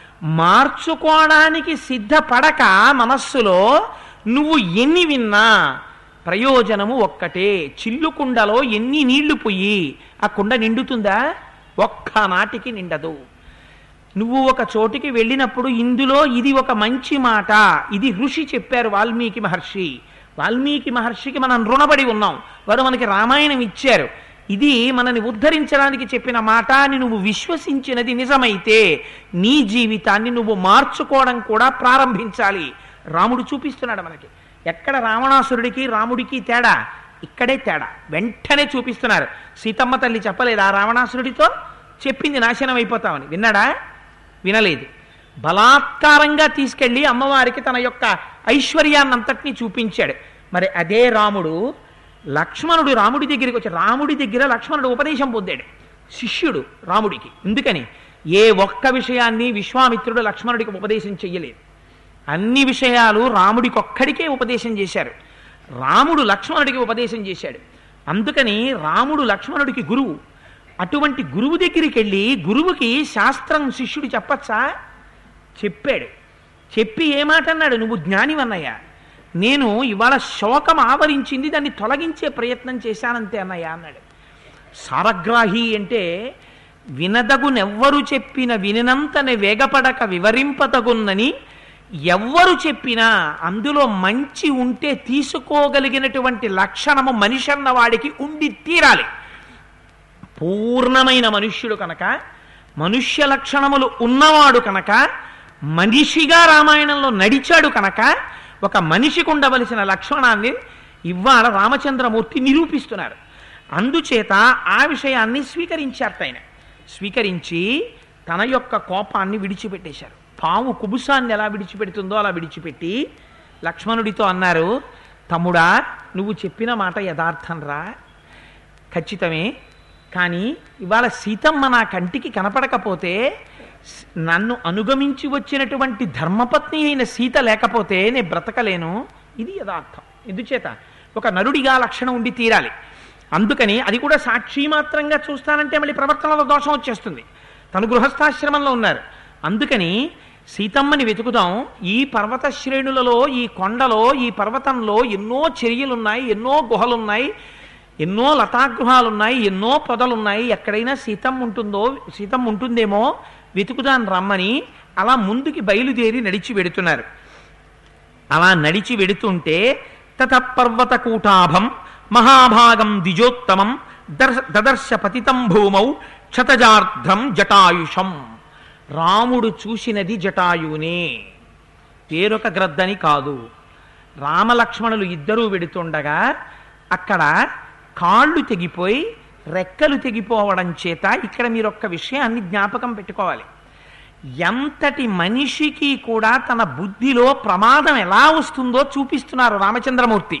మార్చుకోవడానికి సిద్ధపడక మనస్సులో నువ్వు ఎన్ని విన్నా ప్రయోజనము ఒక్కటే చిల్లు కుండలో ఎన్ని నీళ్లు పొయ్యి ఆ కుండ నిండుతుందా ఒక్క నాటికి నిండదు నువ్వు ఒక చోటికి వెళ్ళినప్పుడు ఇందులో ఇది ఒక మంచి మాట ఇది ఋషి చెప్పారు వాల్మీకి మహర్షి వాల్మీకి మహర్షికి మనం రుణపడి ఉన్నాం వారు మనకి రామాయణం ఇచ్చారు ఇది మనని ఉద్ధరించడానికి చెప్పిన మాట అని నువ్వు విశ్వసించినది నిజమైతే నీ జీవితాన్ని నువ్వు మార్చుకోవడం కూడా ప్రారంభించాలి రాముడు చూపిస్తున్నాడు మనకి ఎక్కడ రావణాసురుడికి రాముడికి తేడా ఇక్కడే తేడా వెంటనే చూపిస్తున్నారు సీతమ్మ తల్లి చెప్పలేదు ఆ రావణాసురుడితో చెప్పింది నాశనం అయిపోతామని విన్నాడా వినలేదు బలాత్కారంగా తీసుకెళ్ళి అమ్మవారికి తన యొక్క ఐశ్వర్యాన్నంతటినీ చూపించాడు మరి అదే రాముడు లక్ష్మణుడు రాముడి దగ్గరికి వచ్చి రాముడి దగ్గర లక్ష్మణుడు ఉపదేశం పొందాడు శిష్యుడు రాముడికి ఎందుకని ఏ ఒక్క విషయాన్ని విశ్వామిత్రుడు లక్ష్మణుడికి ఉపదేశం చెయ్యలేదు అన్ని విషయాలు రాముడికి ఒక్కడికే ఉపదేశం చేశారు రాముడు లక్ష్మణుడికి ఉపదేశం చేశాడు అందుకని రాముడు లక్ష్మణుడికి గురువు అటువంటి గురువు దగ్గరికి వెళ్ళి గురువుకి శాస్త్రం శిష్యుడు చెప్పచ్చా చెప్పాడు చెప్పి ఏ మాట అన్నాడు నువ్వు జ్ఞానివన్నయ్యా నేను ఇవాళ శోకం ఆవరించింది దాన్ని తొలగించే ప్రయత్నం చేశానంతే అన్నయ్య అన్నాడు సారగ్రాహి అంటే వినదగునెవ్వరు చెప్పిన వినినంతనే వేగపడక వివరింపదగున్నని ఎవ్వరు చెప్పినా అందులో మంచి ఉంటే తీసుకోగలిగినటువంటి లక్షణము మనిషి అన్న వాడికి ఉండి తీరాలి పూర్ణమైన మనుష్యుడు కనుక మనుష్య లక్షణములు ఉన్నవాడు కనుక మనిషిగా రామాయణంలో నడిచాడు కనుక ఒక మనిషికి ఉండవలసిన లక్షణాన్ని ఇవాళ రామచంద్రమూర్తి నిరూపిస్తున్నారు అందుచేత ఆ విషయాన్ని స్వీకరించారట ఆయన స్వీకరించి తన యొక్క కోపాన్ని విడిచిపెట్టేశారు పాము కుబుసాన్ని ఎలా విడిచిపెడుతుందో అలా విడిచిపెట్టి లక్ష్మణుడితో అన్నారు తమ్ముడా నువ్వు చెప్పిన మాట యథార్థం రా ఖచ్చితమే కానీ ఇవాళ సీతమ్మ నా కంటికి కనపడకపోతే స్- నన్ను అనుగమించి వచ్చినటువంటి ధర్మపత్ని అయిన సీత లేకపోతే నేను బ్రతకలేను ఇది యథార్థం ఎందుచేత ఒక నరుడిగా లక్షణం ఉండి తీరాలి అందుకని అది కూడా సాక్షి మాత్రంగా చూస్తానంటే మళ్ళీ ప్రవర్తనలో దోషం వచ్చేస్తుంది తను గృహస్థాశ్రమంలో ఉన్నారు అందుకని సీతమ్మని వెతుకుదాం ఈ పర్వత శ్రేణులలో ఈ కొండలో ఈ పర్వతంలో ఎన్నో చర్యలున్నాయి ఎన్నో గుహలున్నాయి ఎన్నో లతాగృహాలున్నాయి ఎన్నో పొదలున్నాయి ఎక్కడైనా సీతమ్మ ఉంటుందో సీతమ్మ ఉంటుందేమో వెతుకుదాన్ని రమ్మని అలా ముందుకి బయలుదేరి నడిచి వెడుతున్నారు అలా నడిచి వెడుతుంటే తత పర్వత కూటాభం మహాభాగం ద్విజోత్తమం దర్శ దదర్శ పతితం భూమౌ క్షతజార్ధం జటాయుషం రాముడు చూసినది జటాయునే వేరొక గ్రద్దని కాదు రామలక్ష్మణులు ఇద్దరూ వెడుతుండగా అక్కడ కాళ్ళు తెగిపోయి రెక్కలు తెగిపోవడం చేత ఇక్కడ మీరు ఒక్క విషయాన్ని జ్ఞాపకం పెట్టుకోవాలి ఎంతటి మనిషికి కూడా తన బుద్ధిలో ప్రమాదం ఎలా వస్తుందో చూపిస్తున్నారు రామచంద్రమూర్తి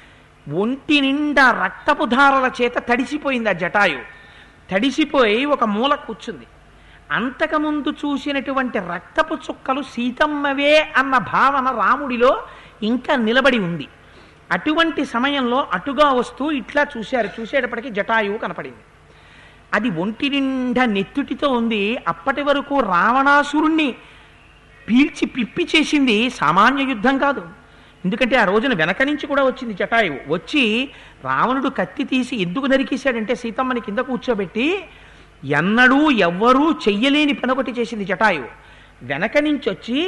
ఒంటి నిండా రక్తపు ధారల చేత తడిసిపోయింది ఆ జటాయు తడిసిపోయి ఒక మూల కూర్చుంది అంతకుముందు చూసినటువంటి రక్తపు చుక్కలు సీతమ్మవే అన్న భావన రాముడిలో ఇంకా నిలబడి ఉంది అటువంటి సమయంలో అటుగా వస్తూ ఇట్లా చూశారు చూసేటప్పటికి జటాయువు కనపడింది అది ఒంటి నిండా నెత్తుటితో ఉంది అప్పటి వరకు రావణాసురుణ్ణి పీల్చి పిప్పి చేసింది సామాన్య యుద్ధం కాదు ఎందుకంటే ఆ రోజున వెనక నుంచి కూడా వచ్చింది జటాయువు వచ్చి రావణుడు కత్తి తీసి ఎందుకు నరికేశాడంటే సీతమ్మని కింద కూర్చోబెట్టి ఎన్నడూ ఎవ్వరూ చెయ్యలేని పని ఒకటి చేసింది జటాయువు వెనక నుంచి వచ్చి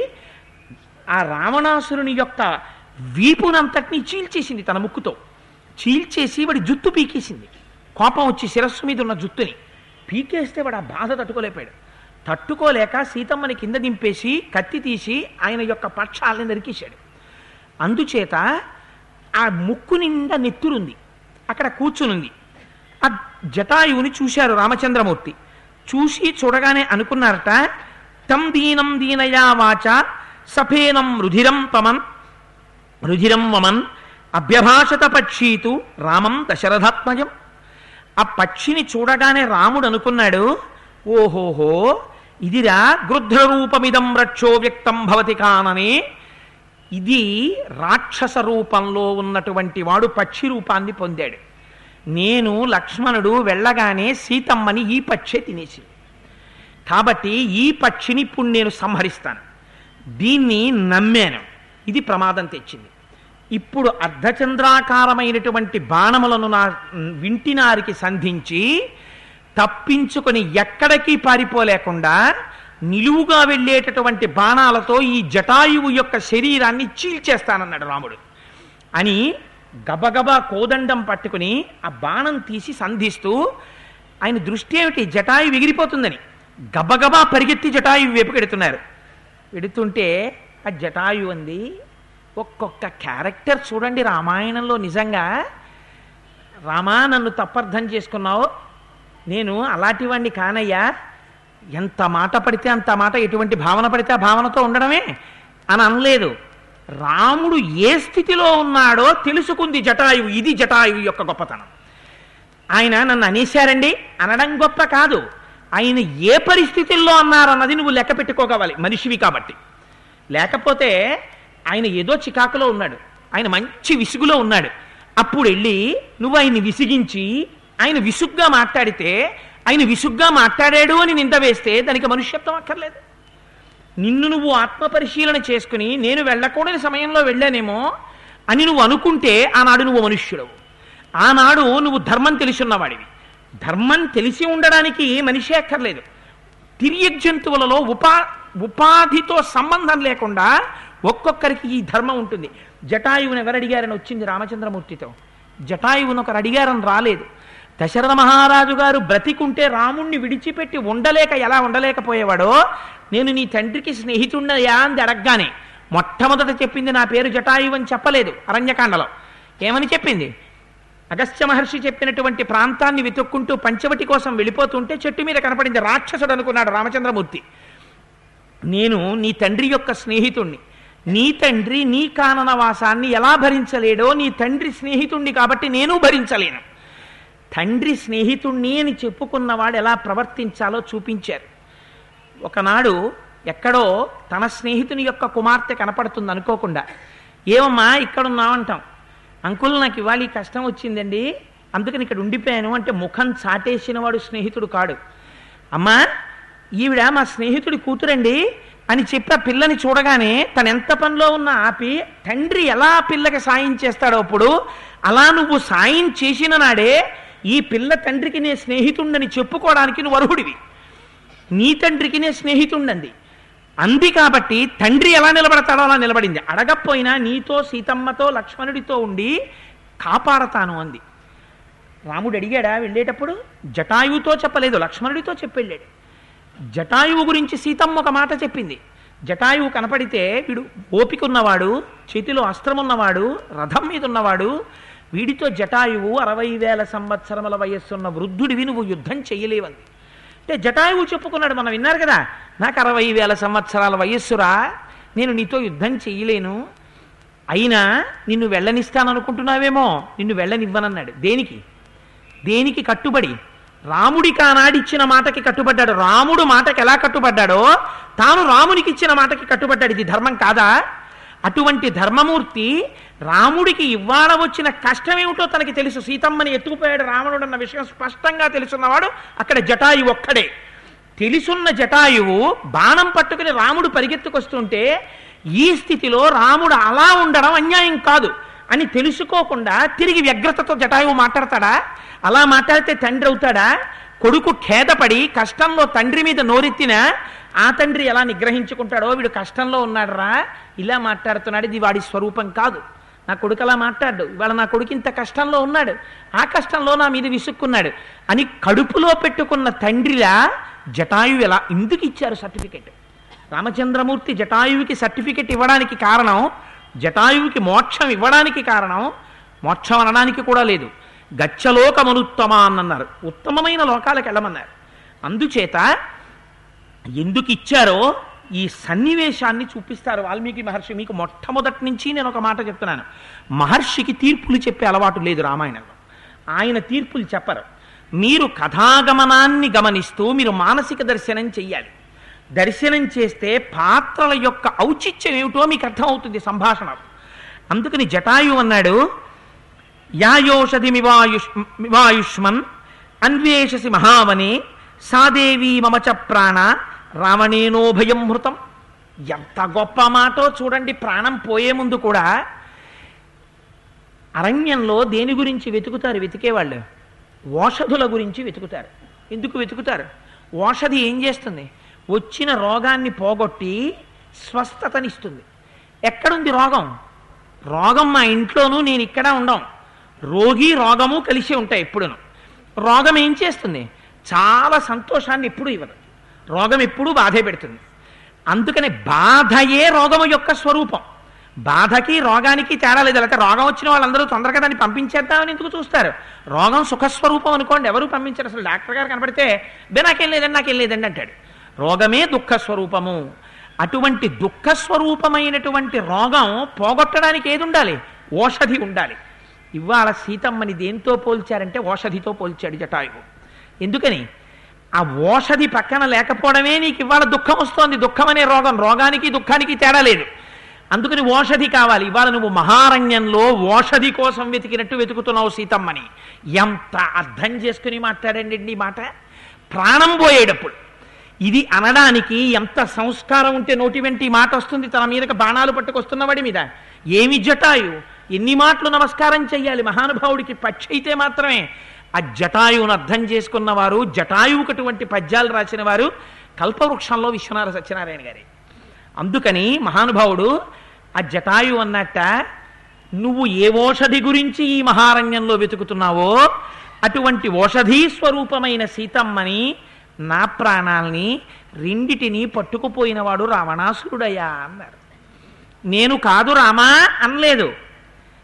ఆ రావణాసురుని యొక్క వీపునంతటిని చీల్చేసింది తన ముక్కుతో చీల్చేసి వాడి జుత్తు పీకేసింది కోపం వచ్చి శిరస్సు మీద ఉన్న జుత్తుని పీకేస్తే వాడు ఆ బాధ తట్టుకోలేపాడు తట్టుకోలేక సీతమ్మని కింద దింపేసి కత్తి తీసి ఆయన యొక్క పక్షాలని నరికేశాడు అందుచేత ఆ ముక్కు నిండా నెత్తురుంది అక్కడ కూర్చునుంది ఆ జటాయువుని చూశారు రామచంద్రమూర్తి చూసి చూడగానే అనుకున్నారట తం దీనం దీనయా వాచ సఫేనం రుధిరం తమన్ రుధిరం వమన్ అభ్యభాషత పక్షీతు రామం దశరథాత్మజం ఆ పక్షిని చూడగానే రాముడు అనుకున్నాడు ఓహోహో ఇదిరా గృధ్రరూపమిదం రక్షో వ్యక్తం భవతి కాననే ఇది రాక్షస రూపంలో ఉన్నటువంటి వాడు పక్షి రూపాన్ని పొందాడు నేను లక్ష్మణుడు వెళ్ళగానే సీతమ్మని ఈ పక్షే తినేసి కాబట్టి ఈ పక్షిని ఇప్పుడు నేను సంహరిస్తాను దీన్ని నమ్మాను ఇది ప్రమాదం తెచ్చింది ఇప్పుడు అర్ధచంద్రాకారమైనటువంటి బాణములను నా వింటినారికి సంధించి తప్పించుకొని ఎక్కడికి పారిపోలేకుండా నిలువుగా వెళ్ళేటటువంటి బాణాలతో ఈ జటాయువు యొక్క శరీరాన్ని చీల్చేస్తానన్నాడు రాముడు అని గబగబా కోదండం పట్టుకుని ఆ బాణం తీసి సంధిస్తూ ఆయన దృష్టి ఏమిటి జటాయు ఎగిరిపోతుందని గబగబా పరిగెత్తి జటాయు వైపు పెడుతున్నారు పెడుతుంటే ఆ జటాయు అంది ఒక్కొక్క క్యారెక్టర్ చూడండి రామాయణంలో నిజంగా రామా నన్ను తప్పర్థం చేసుకున్నావు నేను అలాంటి వాడిని కానయ్యా ఎంత మాట పడితే అంత మాట ఎటువంటి భావన పడితే ఆ భావనతో ఉండడమే అని అనలేదు రాముడు ఏ స్థితిలో ఉన్నాడో తెలుసుకుంది జటాయువు ఇది జటాయువు యొక్క గొప్పతనం ఆయన నన్ను అనేశారండి అనడం గొప్ప కాదు ఆయన ఏ పరిస్థితుల్లో అన్నారన్నది నువ్వు లెక్క పెట్టుకోగవాలి మనిషివి కాబట్టి లేకపోతే ఆయన ఏదో చికాకులో ఉన్నాడు ఆయన మంచి విసుగులో ఉన్నాడు అప్పుడు వెళ్ళి నువ్వు ఆయన్ని విసిగించి ఆయన విసుగ్గా మాట్లాడితే ఆయన విసుగ్గా మాట్లాడాడు అని నింద వేస్తే దానికి మనుష్యత్వం అక్కర్లేదు నిన్ను నువ్వు ఆత్మ పరిశీలన చేసుకుని నేను వెళ్ళకూడని సమయంలో వెళ్ళానేమో అని నువ్వు అనుకుంటే ఆనాడు నువ్వు మనుష్యుడవు ఆనాడు నువ్వు ధర్మం తెలిసి ఉన్నవాడివి ధర్మం తెలిసి ఉండడానికి మనిషి అక్కర్లేదు తిరియక్ జంతువులలో ఉపా ఉపాధితో సంబంధం లేకుండా ఒక్కొక్కరికి ఈ ధర్మం ఉంటుంది జటాయువుని ఎవరు అడిగారని వచ్చింది రామచంద్రమూర్తితో జటాయువుని ఒకరు అడిగారని రాలేదు దశరథ మహారాజు గారు బ్రతికుంటే రాముణ్ణి విడిచిపెట్టి ఉండలేక ఎలా ఉండలేకపోయేవాడో నేను నీ తండ్రికి స్నేహితున్నయా అని అడగగానే మొట్టమొదట చెప్పింది నా పేరు జటాయువు అని చెప్పలేదు అరణ్యకాండలో ఏమని చెప్పింది అగస్త్య మహర్షి చెప్పినటువంటి ప్రాంతాన్ని వెతుక్కుంటూ పంచవటి కోసం వెళ్ళిపోతుంటే చెట్టు మీద కనపడింది రాక్షసుడు అనుకున్నాడు రామచంద్రమూర్తి నేను నీ తండ్రి యొక్క స్నేహితుణ్ణి నీ తండ్రి నీ కాననవాసాన్ని ఎలా భరించలేడో నీ తండ్రి స్నేహితుణ్ణి కాబట్టి నేను భరించలేను తండ్రి స్నేహితుణ్ణి అని చెప్పుకున్నవాడు ఎలా ప్రవర్తించాలో చూపించారు ఒకనాడు ఎక్కడో తన స్నేహితుని యొక్క కుమార్తె కనపడుతుంది అనుకోకుండా ఏమమ్మా ఇక్కడ ఉన్నామంటాం అంకుల్ నాకు ఇవాళ ఈ కష్టం వచ్చిందండి అందుకని ఇక్కడ ఉండిపోయాను అంటే ముఖం చాటేసిన వాడు స్నేహితుడు కాడు అమ్మా ఈవిడ మా స్నేహితుడి కూతురండి అని చెప్పి ఆ పిల్లని చూడగానే తను ఎంత పనిలో ఉన్నా ఆపి తండ్రి ఎలా ఆ పిల్లకి సాయం చేస్తాడో అప్పుడు అలా నువ్వు సాయం చేసిన నాడే ఈ పిల్ల తండ్రికి నే స్నేహితుండని చెప్పుకోవడానికి నువ్వు అర్హుడివి నీ తండ్రికి నే స్నేహితుండంది అంది కాబట్టి తండ్రి ఎలా నిలబడతాడో అలా నిలబడింది అడగపోయినా నీతో సీతమ్మతో లక్ష్మణుడితో ఉండి కాపాడతాను అంది రాముడు అడిగాడా వెళ్ళేటప్పుడు జటాయువుతో చెప్పలేదు లక్ష్మణుడితో చెప్పి వెళ్ళాడు జటాయువు గురించి సీతమ్మ ఒక మాట చెప్పింది జటాయువు కనపడితే వీడు ఓపిక ఉన్నవాడు చేతిలో అస్త్రం ఉన్నవాడు రథం మీద ఉన్నవాడు వీడితో జటాయువు అరవై వేల సంవత్సరముల వయస్సున్న వృద్ధుడివి నువ్వు యుద్ధం చెయ్యలేవంది అంటే జటాయువు చెప్పుకున్నాడు మనం విన్నారు కదా నాకు అరవై వేల సంవత్సరాల వయస్సురా నేను నీతో యుద్ధం చెయ్యలేను అయినా నిన్ను వెళ్ళనిస్తాననుకుంటున్నావేమో నిన్ను వెళ్ళనివ్వనన్నాడు దేనికి దేనికి కట్టుబడి రాముడికి ఆనాడు ఇచ్చిన మాటకి కట్టుబడ్డాడు రాముడు మాటకి ఎలా కట్టుబడ్డాడో తాను రామునికి ఇచ్చిన మాటకి కట్టుబడ్డాడు ఇది ధర్మం కాదా అటువంటి ధర్మమూర్తి రాముడికి ఇవాళ వచ్చిన కష్టమేమిటో తనకి తెలుసు సీతమ్మని ఎత్తుకుపోయాడు రావణుడు అన్న విషయం స్పష్టంగా తెలుసున్నవాడు అక్కడ జటాయువు ఒక్కడే తెలుసున్న జటాయువు బాణం పట్టుకుని రాముడు పరిగెత్తుకొస్తుంటే ఈ స్థితిలో రాముడు అలా ఉండడం అన్యాయం కాదు అని తెలుసుకోకుండా తిరిగి వ్యగ్రతతో జటాయువు మాట్లాడతాడా అలా మాట్లాడితే తండ్రి అవుతాడా కొడుకు ఖేదపడి కష్టంలో తండ్రి మీద నోరెత్తిన ఆ తండ్రి ఎలా నిగ్రహించుకుంటాడో వీడు కష్టంలో ఉన్నాడురా ఇలా మాట్లాడుతున్నాడు ఇది వాడి స్వరూపం కాదు నా కొడుకు అలా మాట్లాడు ఇవాళ నా కొడుకు ఇంత కష్టంలో ఉన్నాడు ఆ కష్టంలో నా మీద విసుక్కున్నాడు అని కడుపులో పెట్టుకున్న తండ్రిలా జటాయువు ఎలా ఎందుకు ఇచ్చారు సర్టిఫికెట్ రామచంద్రమూర్తి జటాయువుకి సర్టిఫికెట్ ఇవ్వడానికి కారణం జటాయువుకి మోక్షం ఇవ్వడానికి కారణం మోక్షం అనడానికి కూడా లేదు గచ్చలోకమనుత్తమ అన్నారు ఉత్తమమైన లోకాలకు వెళ్ళమన్నారు అందుచేత ఎందుకు ఇచ్చారో ఈ సన్నివేశాన్ని చూపిస్తారు వాల్మీకి మహర్షి మీకు మొట్టమొదటి నుంచి నేను ఒక మాట చెప్తున్నాను మహర్షికి తీర్పులు చెప్పే అలవాటు లేదు రామాయణంలో ఆయన తీర్పులు చెప్పరు మీరు కథాగమనాన్ని గమనిస్తూ మీరు మానసిక దర్శనం చెయ్యాలి దర్శనం చేస్తే పాత్రల యొక్క ఔచిత్యం ఏమిటో మీకు అర్థమవుతుంది సంభాషణ అందుకని జటాయు అన్నాడు యాయోషధిమివాయుష్ మివాయుష్మన్ అన్వేషసి మహావనే సాదేవీ మమచ ప్రాణ రావణేనో భయం మృతం ఎంత గొప్ప మాటో చూడండి ప్రాణం పోయే ముందు కూడా అరణ్యంలో దేని గురించి వెతుకుతారు వెతికేవాళ్ళు ఓషధుల గురించి వెతుకుతారు ఎందుకు వెతుకుతారు ఓషధి ఏం చేస్తుంది వచ్చిన రోగాన్ని పోగొట్టి స్వస్థతనిస్తుంది ఎక్కడుంది రోగం రోగం మా ఇంట్లోనూ నేను ఇక్కడ ఉండం రోగి రోగము కలిసి ఉంటాయి ఎప్పుడును రోగం ఏం చేస్తుంది చాలా సంతోషాన్ని ఎప్పుడు ఇవ్వదు రోగం ఎప్పుడూ బాధే పెడుతుంది అందుకని బాధయే రోగము యొక్క స్వరూపం బాధకి రోగానికి తేడా లేదు లేకపోతే రోగం వచ్చిన వాళ్ళందరూ తొందరగా దాన్ని పంపించేద్దామని ఎందుకు చూస్తారు రోగం సుఖస్వరూపం అనుకోండి ఎవరు పంపించారు అసలు డాక్టర్ గారు కనపడితే బే నాకేం లేదండి నాకేం లేదండి అంటాడు రోగమే దుఃఖ స్వరూపము అటువంటి దుఃఖ స్వరూపమైనటువంటి రోగం పోగొట్టడానికి ఏది ఉండాలి ఓషధి ఉండాలి ఇవాళ సీతమ్మని దేంతో పోల్చారంటే ఓషధితో పోల్చాడు జటాయువు ఎందుకని ఆ ఓషధి పక్కన లేకపోవడమే నీకు ఇవాళ దుఃఖం వస్తోంది దుఃఖం అనే రోగం రోగానికి దుఃఖానికి తేడా లేదు అందుకని ఓషధి కావాలి ఇవాళ నువ్వు మహారణ్యంలో ఓషధి కోసం వెతికినట్టు వెతుకుతున్నావు సీతమ్మని ఎంత అర్థం చేసుకుని మాట్లాడండి ఈ మాట ప్రాణం పోయేటప్పుడు ఇది అనడానికి ఎంత సంస్కారం ఉంటే నోటి వెంట ఈ మాట వస్తుంది తన మీదకి బాణాలు పట్టుకొస్తున్నవాడి మీద ఏమి జటాయు ఎన్ని మాటలు నమస్కారం చెయ్యాలి మహానుభావుడికి పక్షి అయితే మాత్రమే ఆ జటాయువును అర్థం చేసుకున్నవారు జటాయువుకటువంటి పద్యాలు రాసిన వారు కల్పవృక్షంలో విశ్వనాథ సత్యనారాయణ గారి అందుకని మహానుభావుడు ఆ జటాయు అన్నట్ట నువ్వు ఏ ఓషధి గురించి ఈ మహారణ్యంలో వెతుకుతున్నావో అటువంటి ఓషధీ స్వరూపమైన సీతమ్మని నా ప్రాణాల్ని రెండిటిని పట్టుకుపోయినవాడు రావణాసురుడయ్యా అన్నారు నేను కాదు రామా అనలేదు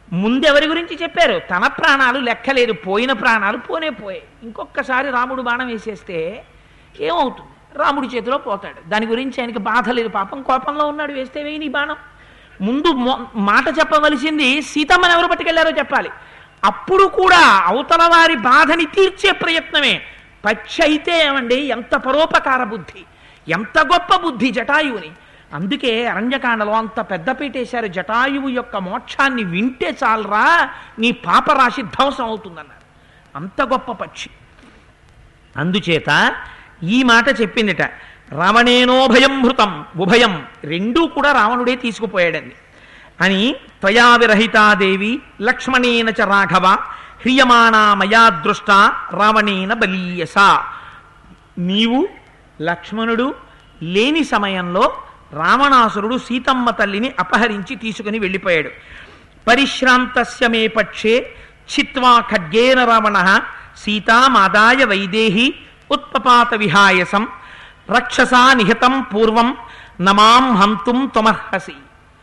ముందెవరి గురించి చెప్పారు తన ప్రాణాలు లెక్కలేదు పోయిన ప్రాణాలు పోనే పోయాయి ఇంకొకసారి రాముడు బాణం వేసేస్తే ఏమవుతుంది రాముడి చేతిలో పోతాడు దాని గురించి ఆయనకి బాధ లేదు పాపం కోపంలో ఉన్నాడు వేస్తే వేయి నీ బాణం ముందు మొ- మాట చెప్పవలసింది సీతమ్మని ఎవరు పట్టుకెళ్లారో చెప్పాలి అప్పుడు కూడా అవతల వారి బాధని తీర్చే ప్రయత్నమే పక్షి అయితే ఏమండి ఎంత పరోపకార బుద్ధి ఎంత గొప్ప బుద్ధి జటాయువుని అందుకే అరణ్యకాండలో అంత పెద్ద పీటేశారు జటాయువు యొక్క మోక్షాన్ని వింటే చాలరా నీ పాపరాశి ధ్వంసం అవుతుందన్నారు అంత గొప్ప పక్షి అందుచేత ఈ మాట చెప్పిందిట రావణేనోభయం భృతం ఉభయం రెండూ కూడా రావణుడే తీసుకుపోయాడండి అని త్వయా విరహితాదేవి లక్ష్మణేన చ రాఘవ హ్రియమాణా మయా దృష్ట రావణేన బలీయస నీవు లక్ష్మణుడు లేని సమయంలో రావణాసురుడు సీతమ్మ తల్లిని అపహరించి తీసుకుని వెళ్ళిపోయాడు పరిశ్రాంతస్య మే పక్షే చిత్వా ఖడ్గేన రావణ సీతామాదాయ వైదేహి ఉత్పపాత విహాయసం రక్షసా నిహతం పూర్వం నమాం హంతుం త్వమర్హసి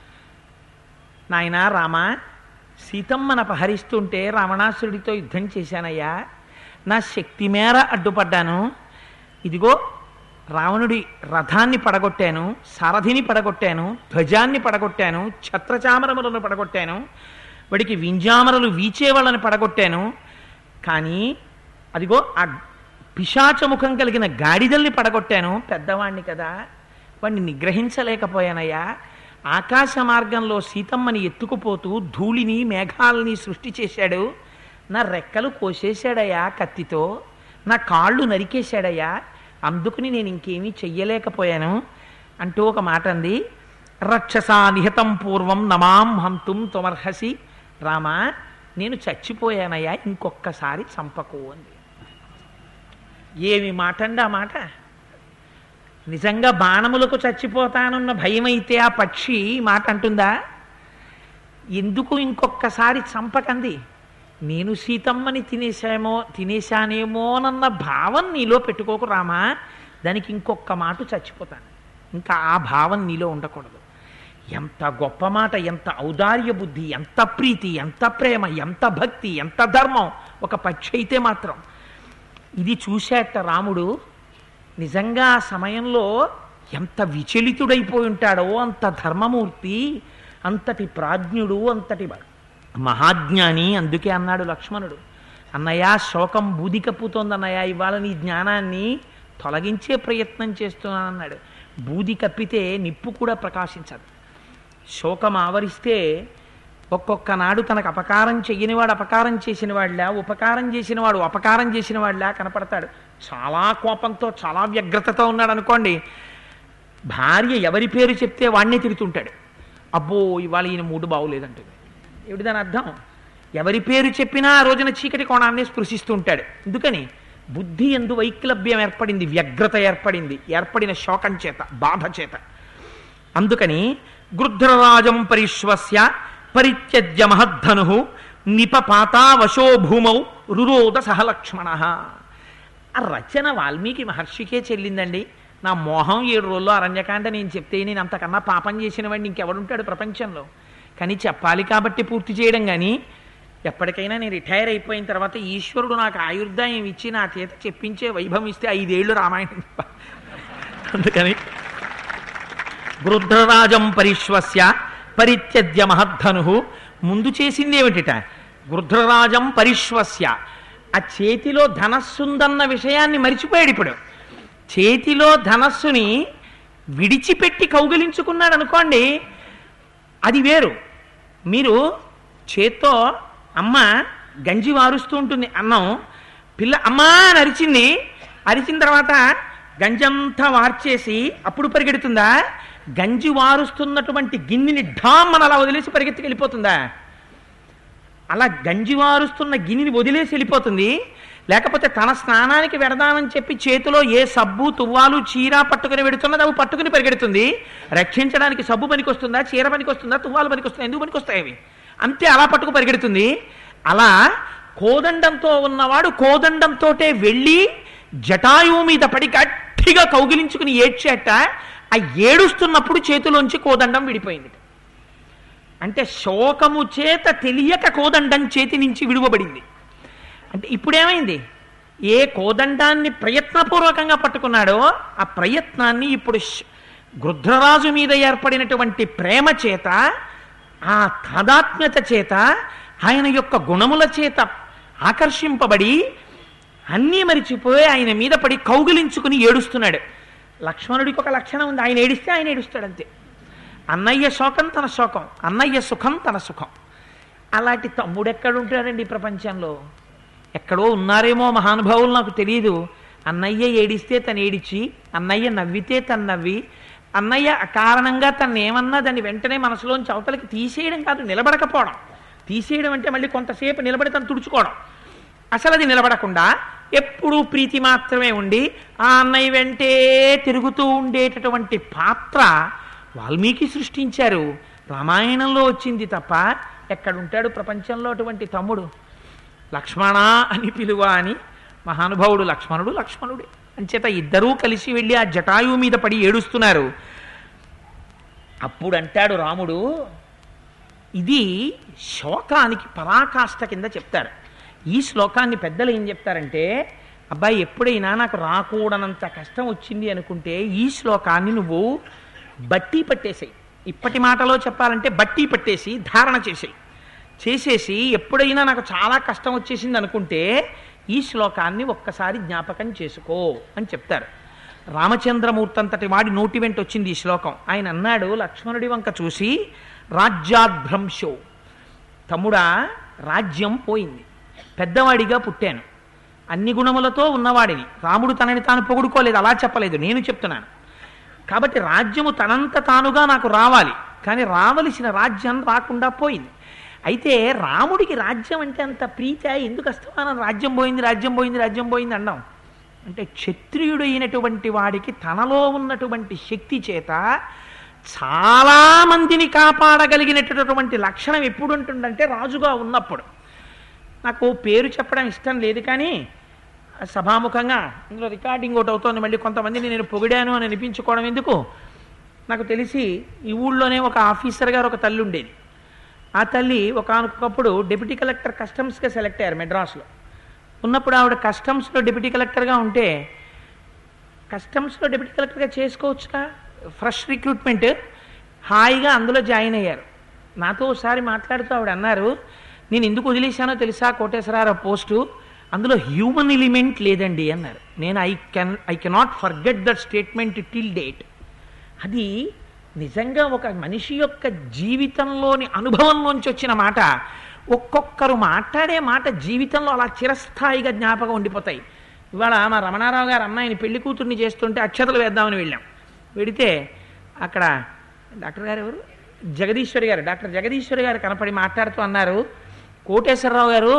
నాయనా రామ సీతమ్మను అపహరిస్తుంటే రావణాసురుడితో యుద్ధం చేశానయ్యా నా శక్తి మేర అడ్డుపడ్డాను ఇదిగో రావణుడి రథాన్ని పడగొట్టాను సారథిని పడగొట్టాను ధ్వజాన్ని పడగొట్టాను ఛత్రచామరములను పడగొట్టాను వాడికి వింజామరలు వీచేవాళ్ళని పడగొట్టాను కానీ అదిగో ఆ పిశాచముఖం కలిగిన గాడిదల్ని పడగొట్టాను పెద్దవాణ్ణి కదా వాణ్ణి నిగ్రహించలేకపోయానయ్యా ఆకాశ మార్గంలో సీతమ్మని ఎత్తుకుపోతూ ధూళిని మేఘాలని సృష్టి చేశాడు నా రెక్కలు కోసేశాడయ్యా కత్తితో నా కాళ్ళు నరికేశాడయ్యా అందుకుని నేను ఇంకేమీ చెయ్యలేకపోయాను అంటూ ఒక మాట అంది రక్షసా నిహతం పూర్వం నమాం హంతుం త్వమర్హసి రామా నేను చచ్చిపోయానయ్యా ఇంకొక్కసారి చంపకు అంది ఏమి మాట అండి ఆ మాట నిజంగా బాణములకు చచ్చిపోతానున్న భయం అయితే ఆ పక్షి ఈ మాట అంటుందా ఎందుకు ఇంకొక్కసారి చంపకంది నేను సీతమ్మని తినేశామో తినేశానేమోనన్న భావం నీలో పెట్టుకోకు రామా దానికి ఇంకొక మాట చచ్చిపోతాను ఇంకా ఆ భావం నీలో ఉండకూడదు ఎంత గొప్ప మాట ఎంత ఔదార్య బుద్ధి ఎంత ప్రీతి ఎంత ప్రేమ ఎంత భక్తి ఎంత ధర్మం ఒక పక్షి అయితే మాత్రం ఇది చూశాట రాముడు నిజంగా ఆ సమయంలో ఎంత విచలితుడైపోయి ఉంటాడో అంత ధర్మమూర్తి అంతటి ప్రాజ్ఞుడు అంతటి బ- మహాజ్ఞాని అందుకే అన్నాడు లక్ష్మణుడు అన్నయ్య శోకం బూది కప్పుతోందన్నయ్య ఇవాళ నీ జ్ఞానాన్ని తొలగించే ప్రయత్నం చేస్తున్నానన్నాడు బూది కప్పితే నిప్పు కూడా ప్రకాశించదు శోకం ఆవరిస్తే ఒక్కొక్క నాడు తనకు అపకారం చెయ్యనివాడు అపకారం చేసిన వాళ్ళ ఉపకారం చేసిన వాడు అపకారం చేసిన వాళ్ళ కనపడతాడు చాలా కోపంతో చాలా వ్యగ్రతతో ఉన్నాడు అనుకోండి భార్య ఎవరి పేరు చెప్తే వాడినే తిడుతుంటాడు అబ్బో ఇవాళ ఈయన మూడు బాగులేదంటుంది ఏమిటి దాని అర్థం ఎవరి పేరు చెప్పినా ఆ రోజున చీకటి కోణాన్ని స్పృశిస్తూ ఉంటాడు ఎందుకని బుద్ధి ఎందు వైక్లభ్యం ఏర్పడింది వ్యగ్రత ఏర్పడింది ఏర్పడిన శోకం చేత బాధ చేత అందుకని గృధ్రరాజం పరిశ్వస్య పరిత్యజ్య మహద్ధను నిపపాతావశో భూమౌ రురోద సహలక్ష్మణ ఆ రచన వాల్మీకి మహర్షికే చెల్లిందండి నా మోహం ఏడు రోజుల్లో అరణ్యకాండ నేను చెప్తే నేను అంతకన్నా పాపం చేసిన వాడిని ఇంకెవడుంటాడు ప్రపంచంలో కానీ చెప్పాలి కాబట్టి పూర్తి చేయడం కానీ ఎప్పటికైనా నేను రిటైర్ అయిపోయిన తర్వాత ఈశ్వరుడు నాకు ఆయుర్దాయం ఇచ్చి నా చేత చెప్పించే వైభవం ఇస్తే ఐదేళ్లు రామాయణం చెప్ప అందుకని గృధ్రరాజం పరిశ్వస్య పరిత్యజ్య మహద్ధను ముందు చేసింది ఏమిటిట గృధ్రరాజం పరిశ్వస్య ఆ చేతిలో ధనస్సుందన్న విషయాన్ని మరిచిపోయాడు ఇప్పుడు చేతిలో ధనస్సుని విడిచిపెట్టి కౌగిలించుకున్నాడు అనుకోండి అది వేరు మీరు చేత్తో అమ్మ గంజి వారుస్తూ ఉంటుంది అన్నం పిల్ల అమ్మా అని అరిచింది అరిచిన తర్వాత గంజంతా వార్చేసి అప్పుడు పరిగెడుతుందా గంజి వారుస్తున్నటువంటి గిన్నెని ఢామ్ అని అలా వదిలేసి పరిగెత్తుకు వెళ్ళిపోతుందా అలా గంజి వారుస్తున్న గిన్నెని వదిలేసి వెళ్ళిపోతుంది లేకపోతే తన స్నానానికి వెడదామని చెప్పి చేతిలో ఏ సబ్బు తువ్వాలు చీర పట్టుకుని పెడుతున్నది అవి పట్టుకుని పరిగెడుతుంది రక్షించడానికి సబ్బు పనికొస్తుందా చీర పనికొస్తుందా తువ్వాలు పనికొస్తుందా ఎందుకు పనికొస్తాయి అవి అంతే అలా పట్టుకు పరిగెడుతుంది అలా కోదండంతో ఉన్నవాడు కోదండంతోటే వెళ్ళి జటాయువు మీద పడి గట్టిగా కౌగిలించుకుని ఏడ్చేట ఆ ఏడుస్తున్నప్పుడు చేతిలోంచి కోదండం విడిపోయింది అంటే శోకము చేత తెలియక కోదండం చేతి నుంచి విడువబడింది అంటే ఇప్పుడేమైంది ఏ కోదండాన్ని ప్రయత్నపూర్వకంగా పట్టుకున్నాడో ఆ ప్రయత్నాన్ని ఇప్పుడు శ్- గృధ్రరాజు మీద ఏర్పడినటువంటి ప్రేమ చేత ఆ తాదాత్మ్యత చేత ఆయన యొక్క గుణముల చేత ఆకర్షింపబడి అన్నీ మరిచిపోయి ఆయన మీద పడి కౌగిలించుకుని ఏడుస్తున్నాడు లక్ష్మణుడికి ఒక లక్షణం ఉంది ఆయన ఏడిస్తే ఆయన ఏడుస్తాడు అంతే అన్నయ్య శోకం తన శోకం అన్నయ్య సుఖం తన సుఖం అలాంటి తమ్ముడు ఎక్కడుంటాడండి ఈ ప్రపంచంలో ఎక్కడో ఉన్నారేమో మహానుభావులు నాకు తెలియదు అన్నయ్య ఏడిస్తే తను ఏడిచి అన్నయ్య నవ్వితే తను నవ్వి అన్నయ్య కారణంగా తను ఏమన్నా దాన్ని వెంటనే మనసులోంచి అవతలకి తీసేయడం కాదు నిలబడకపోవడం తీసేయడం అంటే మళ్ళీ కొంతసేపు నిలబడి తను తుడుచుకోవడం అసలు అది నిలబడకుండా ఎప్పుడూ ప్రీతి మాత్రమే ఉండి ఆ అన్నయ్య వెంటే తిరుగుతూ ఉండేటటువంటి పాత్ర వాల్మీకి సృష్టించారు రామాయణంలో వచ్చింది తప్ప ఎక్కడుంటాడు ప్రపంచంలో అటువంటి తమ్ముడు లక్ష్మణ అని పిలువ అని మహానుభావుడు లక్ష్మణుడు లక్ష్మణుడే అంచేత ఇద్దరూ కలిసి వెళ్ళి ఆ జటాయువు మీద పడి ఏడుస్తున్నారు అప్పుడు అంటాడు రాముడు ఇది శోకానికి పరాకాష్ట కింద చెప్తారు ఈ శ్లోకాన్ని పెద్దలు ఏం చెప్తారంటే అబ్బాయి ఎప్పుడైనా నాకు రాకూడనంత కష్టం వచ్చింది అనుకుంటే ఈ శ్లోకాన్ని నువ్వు బట్టి పట్టేసేయి ఇప్పటి మాటలో చెప్పాలంటే బట్టి పట్టేసి ధారణ చేసేయి చేసేసి ఎప్పుడైనా నాకు చాలా కష్టం వచ్చేసింది అనుకుంటే ఈ శ్లోకాన్ని ఒక్కసారి జ్ఞాపకం చేసుకో అని చెప్తారు రామచంద్రమూర్తి అంతటి వాడి నోటి వెంట వచ్చింది ఈ శ్లోకం ఆయన అన్నాడు లక్ష్మణుడి వంక చూసి రాజ్యాద్భ్రంశో తమ్ముడా రాజ్యం పోయింది పెద్దవాడిగా పుట్టాను అన్ని గుణములతో ఉన్నవాడిని రాముడు తనని తాను పొగుడుకోలేదు అలా చెప్పలేదు నేను చెప్తున్నాను కాబట్టి రాజ్యము తనంత తానుగా నాకు రావాలి కానీ రావలసిన రాజ్యం రాకుండా పోయింది అయితే రాముడికి రాజ్యం అంటే అంత ప్రీత ఎందుకు అస్తమానం రాజ్యం పోయింది రాజ్యం పోయింది రాజ్యం పోయింది అన్నాం అంటే క్షత్రియుడు అయినటువంటి వాడికి తనలో ఉన్నటువంటి శక్తి చేత చాలా మందిని కాపాడగలిగినటువంటి లక్షణం ఎప్పుడు ఉంటుందంటే రాజుగా ఉన్నప్పుడు నాకు పేరు చెప్పడం ఇష్టం లేదు కానీ సభాముఖంగా ఇందులో రికార్డింగ్ ఒకటి అవుతోంది మళ్ళీ కొంతమందిని నేను పొగిడాను అని అనిపించుకోవడం ఎందుకు నాకు తెలిసి ఈ ఊళ్ళోనే ఒక ఆఫీసర్ గారు ఒక తల్లి ఉండేది ఆ తల్లి ఒకనొకప్పుడు డిప్యూటీ కలెక్టర్ కస్టమ్స్గా సెలెక్ట్ అయ్యారు మెడ్రాస్లో ఉన్నప్పుడు ఆవిడ కస్టమ్స్లో డిప్యూటీ కలెక్టర్గా ఉంటే కస్టమ్స్లో డిప్యూటీ కలెక్టర్గా చేసుకోవచ్చుగా ఫ్రెష్ రిక్రూట్మెంట్ హాయిగా అందులో జాయిన్ అయ్యారు నాతో ఒకసారి మాట్లాడుతూ ఆవిడ అన్నారు నేను ఎందుకు వదిలేశానో తెలుసా కోటేశ్వరరావు పోస్టు అందులో హ్యూమన్ ఎలిమెంట్ లేదండి అన్నారు నేను I can I cannot forget that statement till date అది నిజంగా ఒక మనిషి యొక్క జీవితంలోని అనుభవంలోంచి వచ్చిన మాట ఒక్కొక్కరు మాట్లాడే మాట జీవితంలో అలా చిరస్థాయిగా జ్ఞాపకం ఉండిపోతాయి ఇవాళ మా రమణారావు గారు అమ్మాయిని పెళ్లి కూతుర్ని చేస్తుంటే అక్షతలు వేద్దామని వెళ్ళాం వెడితే అక్కడ డాక్టర్ గారు ఎవరు జగదీశ్వరి గారు డాక్టర్ జగదీశ్వరి గారు కనపడి మాట్లాడుతూ అన్నారు కోటేశ్వరరావు గారు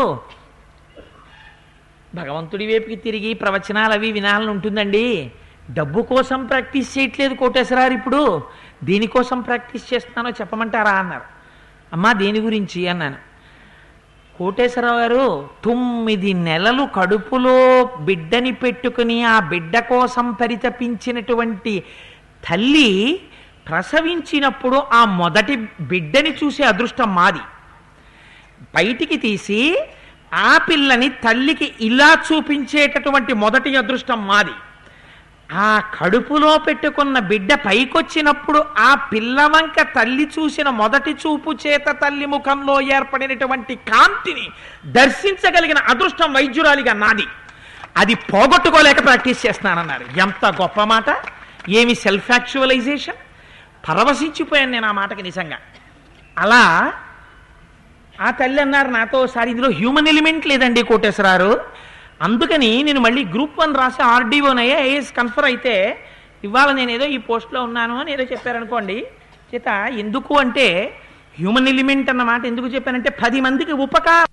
భగవంతుడి వైపుకి తిరిగి ప్రవచనాలు అవి వినాలని ఉంటుందండి డబ్బు కోసం ప్రాక్టీస్ చేయట్లేదు కోటేశ్వరారు ఇప్పుడు దేనికోసం ప్రాక్టీస్ చేస్తున్నానో చెప్పమంటారా అన్నారు అమ్మా దేని గురించి అన్నాను కోటేశ్వరరావు గారు తొమ్మిది నెలలు కడుపులో బిడ్డని పెట్టుకుని ఆ బిడ్డ కోసం పరితపించినటువంటి తల్లి ప్రసవించినప్పుడు ఆ మొదటి బిడ్డని చూసే అదృష్టం మాది బయటికి తీసి ఆ పిల్లని తల్లికి ఇలా చూపించేటటువంటి మొదటి అదృష్టం మాది ఆ కడుపులో పెట్టుకున్న బిడ్డ పైకొచ్చినప్పుడు ఆ పిల్లవంక తల్లి చూసిన మొదటి చూపు చేత తల్లి ముఖంలో ఏర్పడినటువంటి కాంతిని దర్శించగలిగిన అదృష్టం వైద్యురాలిగా నాది అది పోగొట్టుకోలేక ప్రాక్టీస్ చేస్తున్నానన్నారు ఎంత గొప్ప మాట ఏమి సెల్ఫ్ యాక్చువలైజేషన్ పరవశించిపోయాను నేను ఆ మాటకి నిజంగా అలా ఆ తల్లి అన్నారు నాతో సార్ ఇందులో హ్యూమన్ ఎలిమెంట్ లేదండి కోటేశ్వరారు అందుకని నేను మళ్ళీ గ్రూప్ వన్ రాసి ఆర్డీఓనయ్యా ఏఎస్ కన్ఫర్ అయితే ఇవాళ నేను ఏదో ఈ పోస్ట్లో ఉన్నాను అని ఏదో చెప్పారనుకోండి చేత ఎందుకు అంటే హ్యూమన్ ఎలిమెంట్ అన్న మాట ఎందుకు చెప్పానంటే పది మందికి ఉపకారం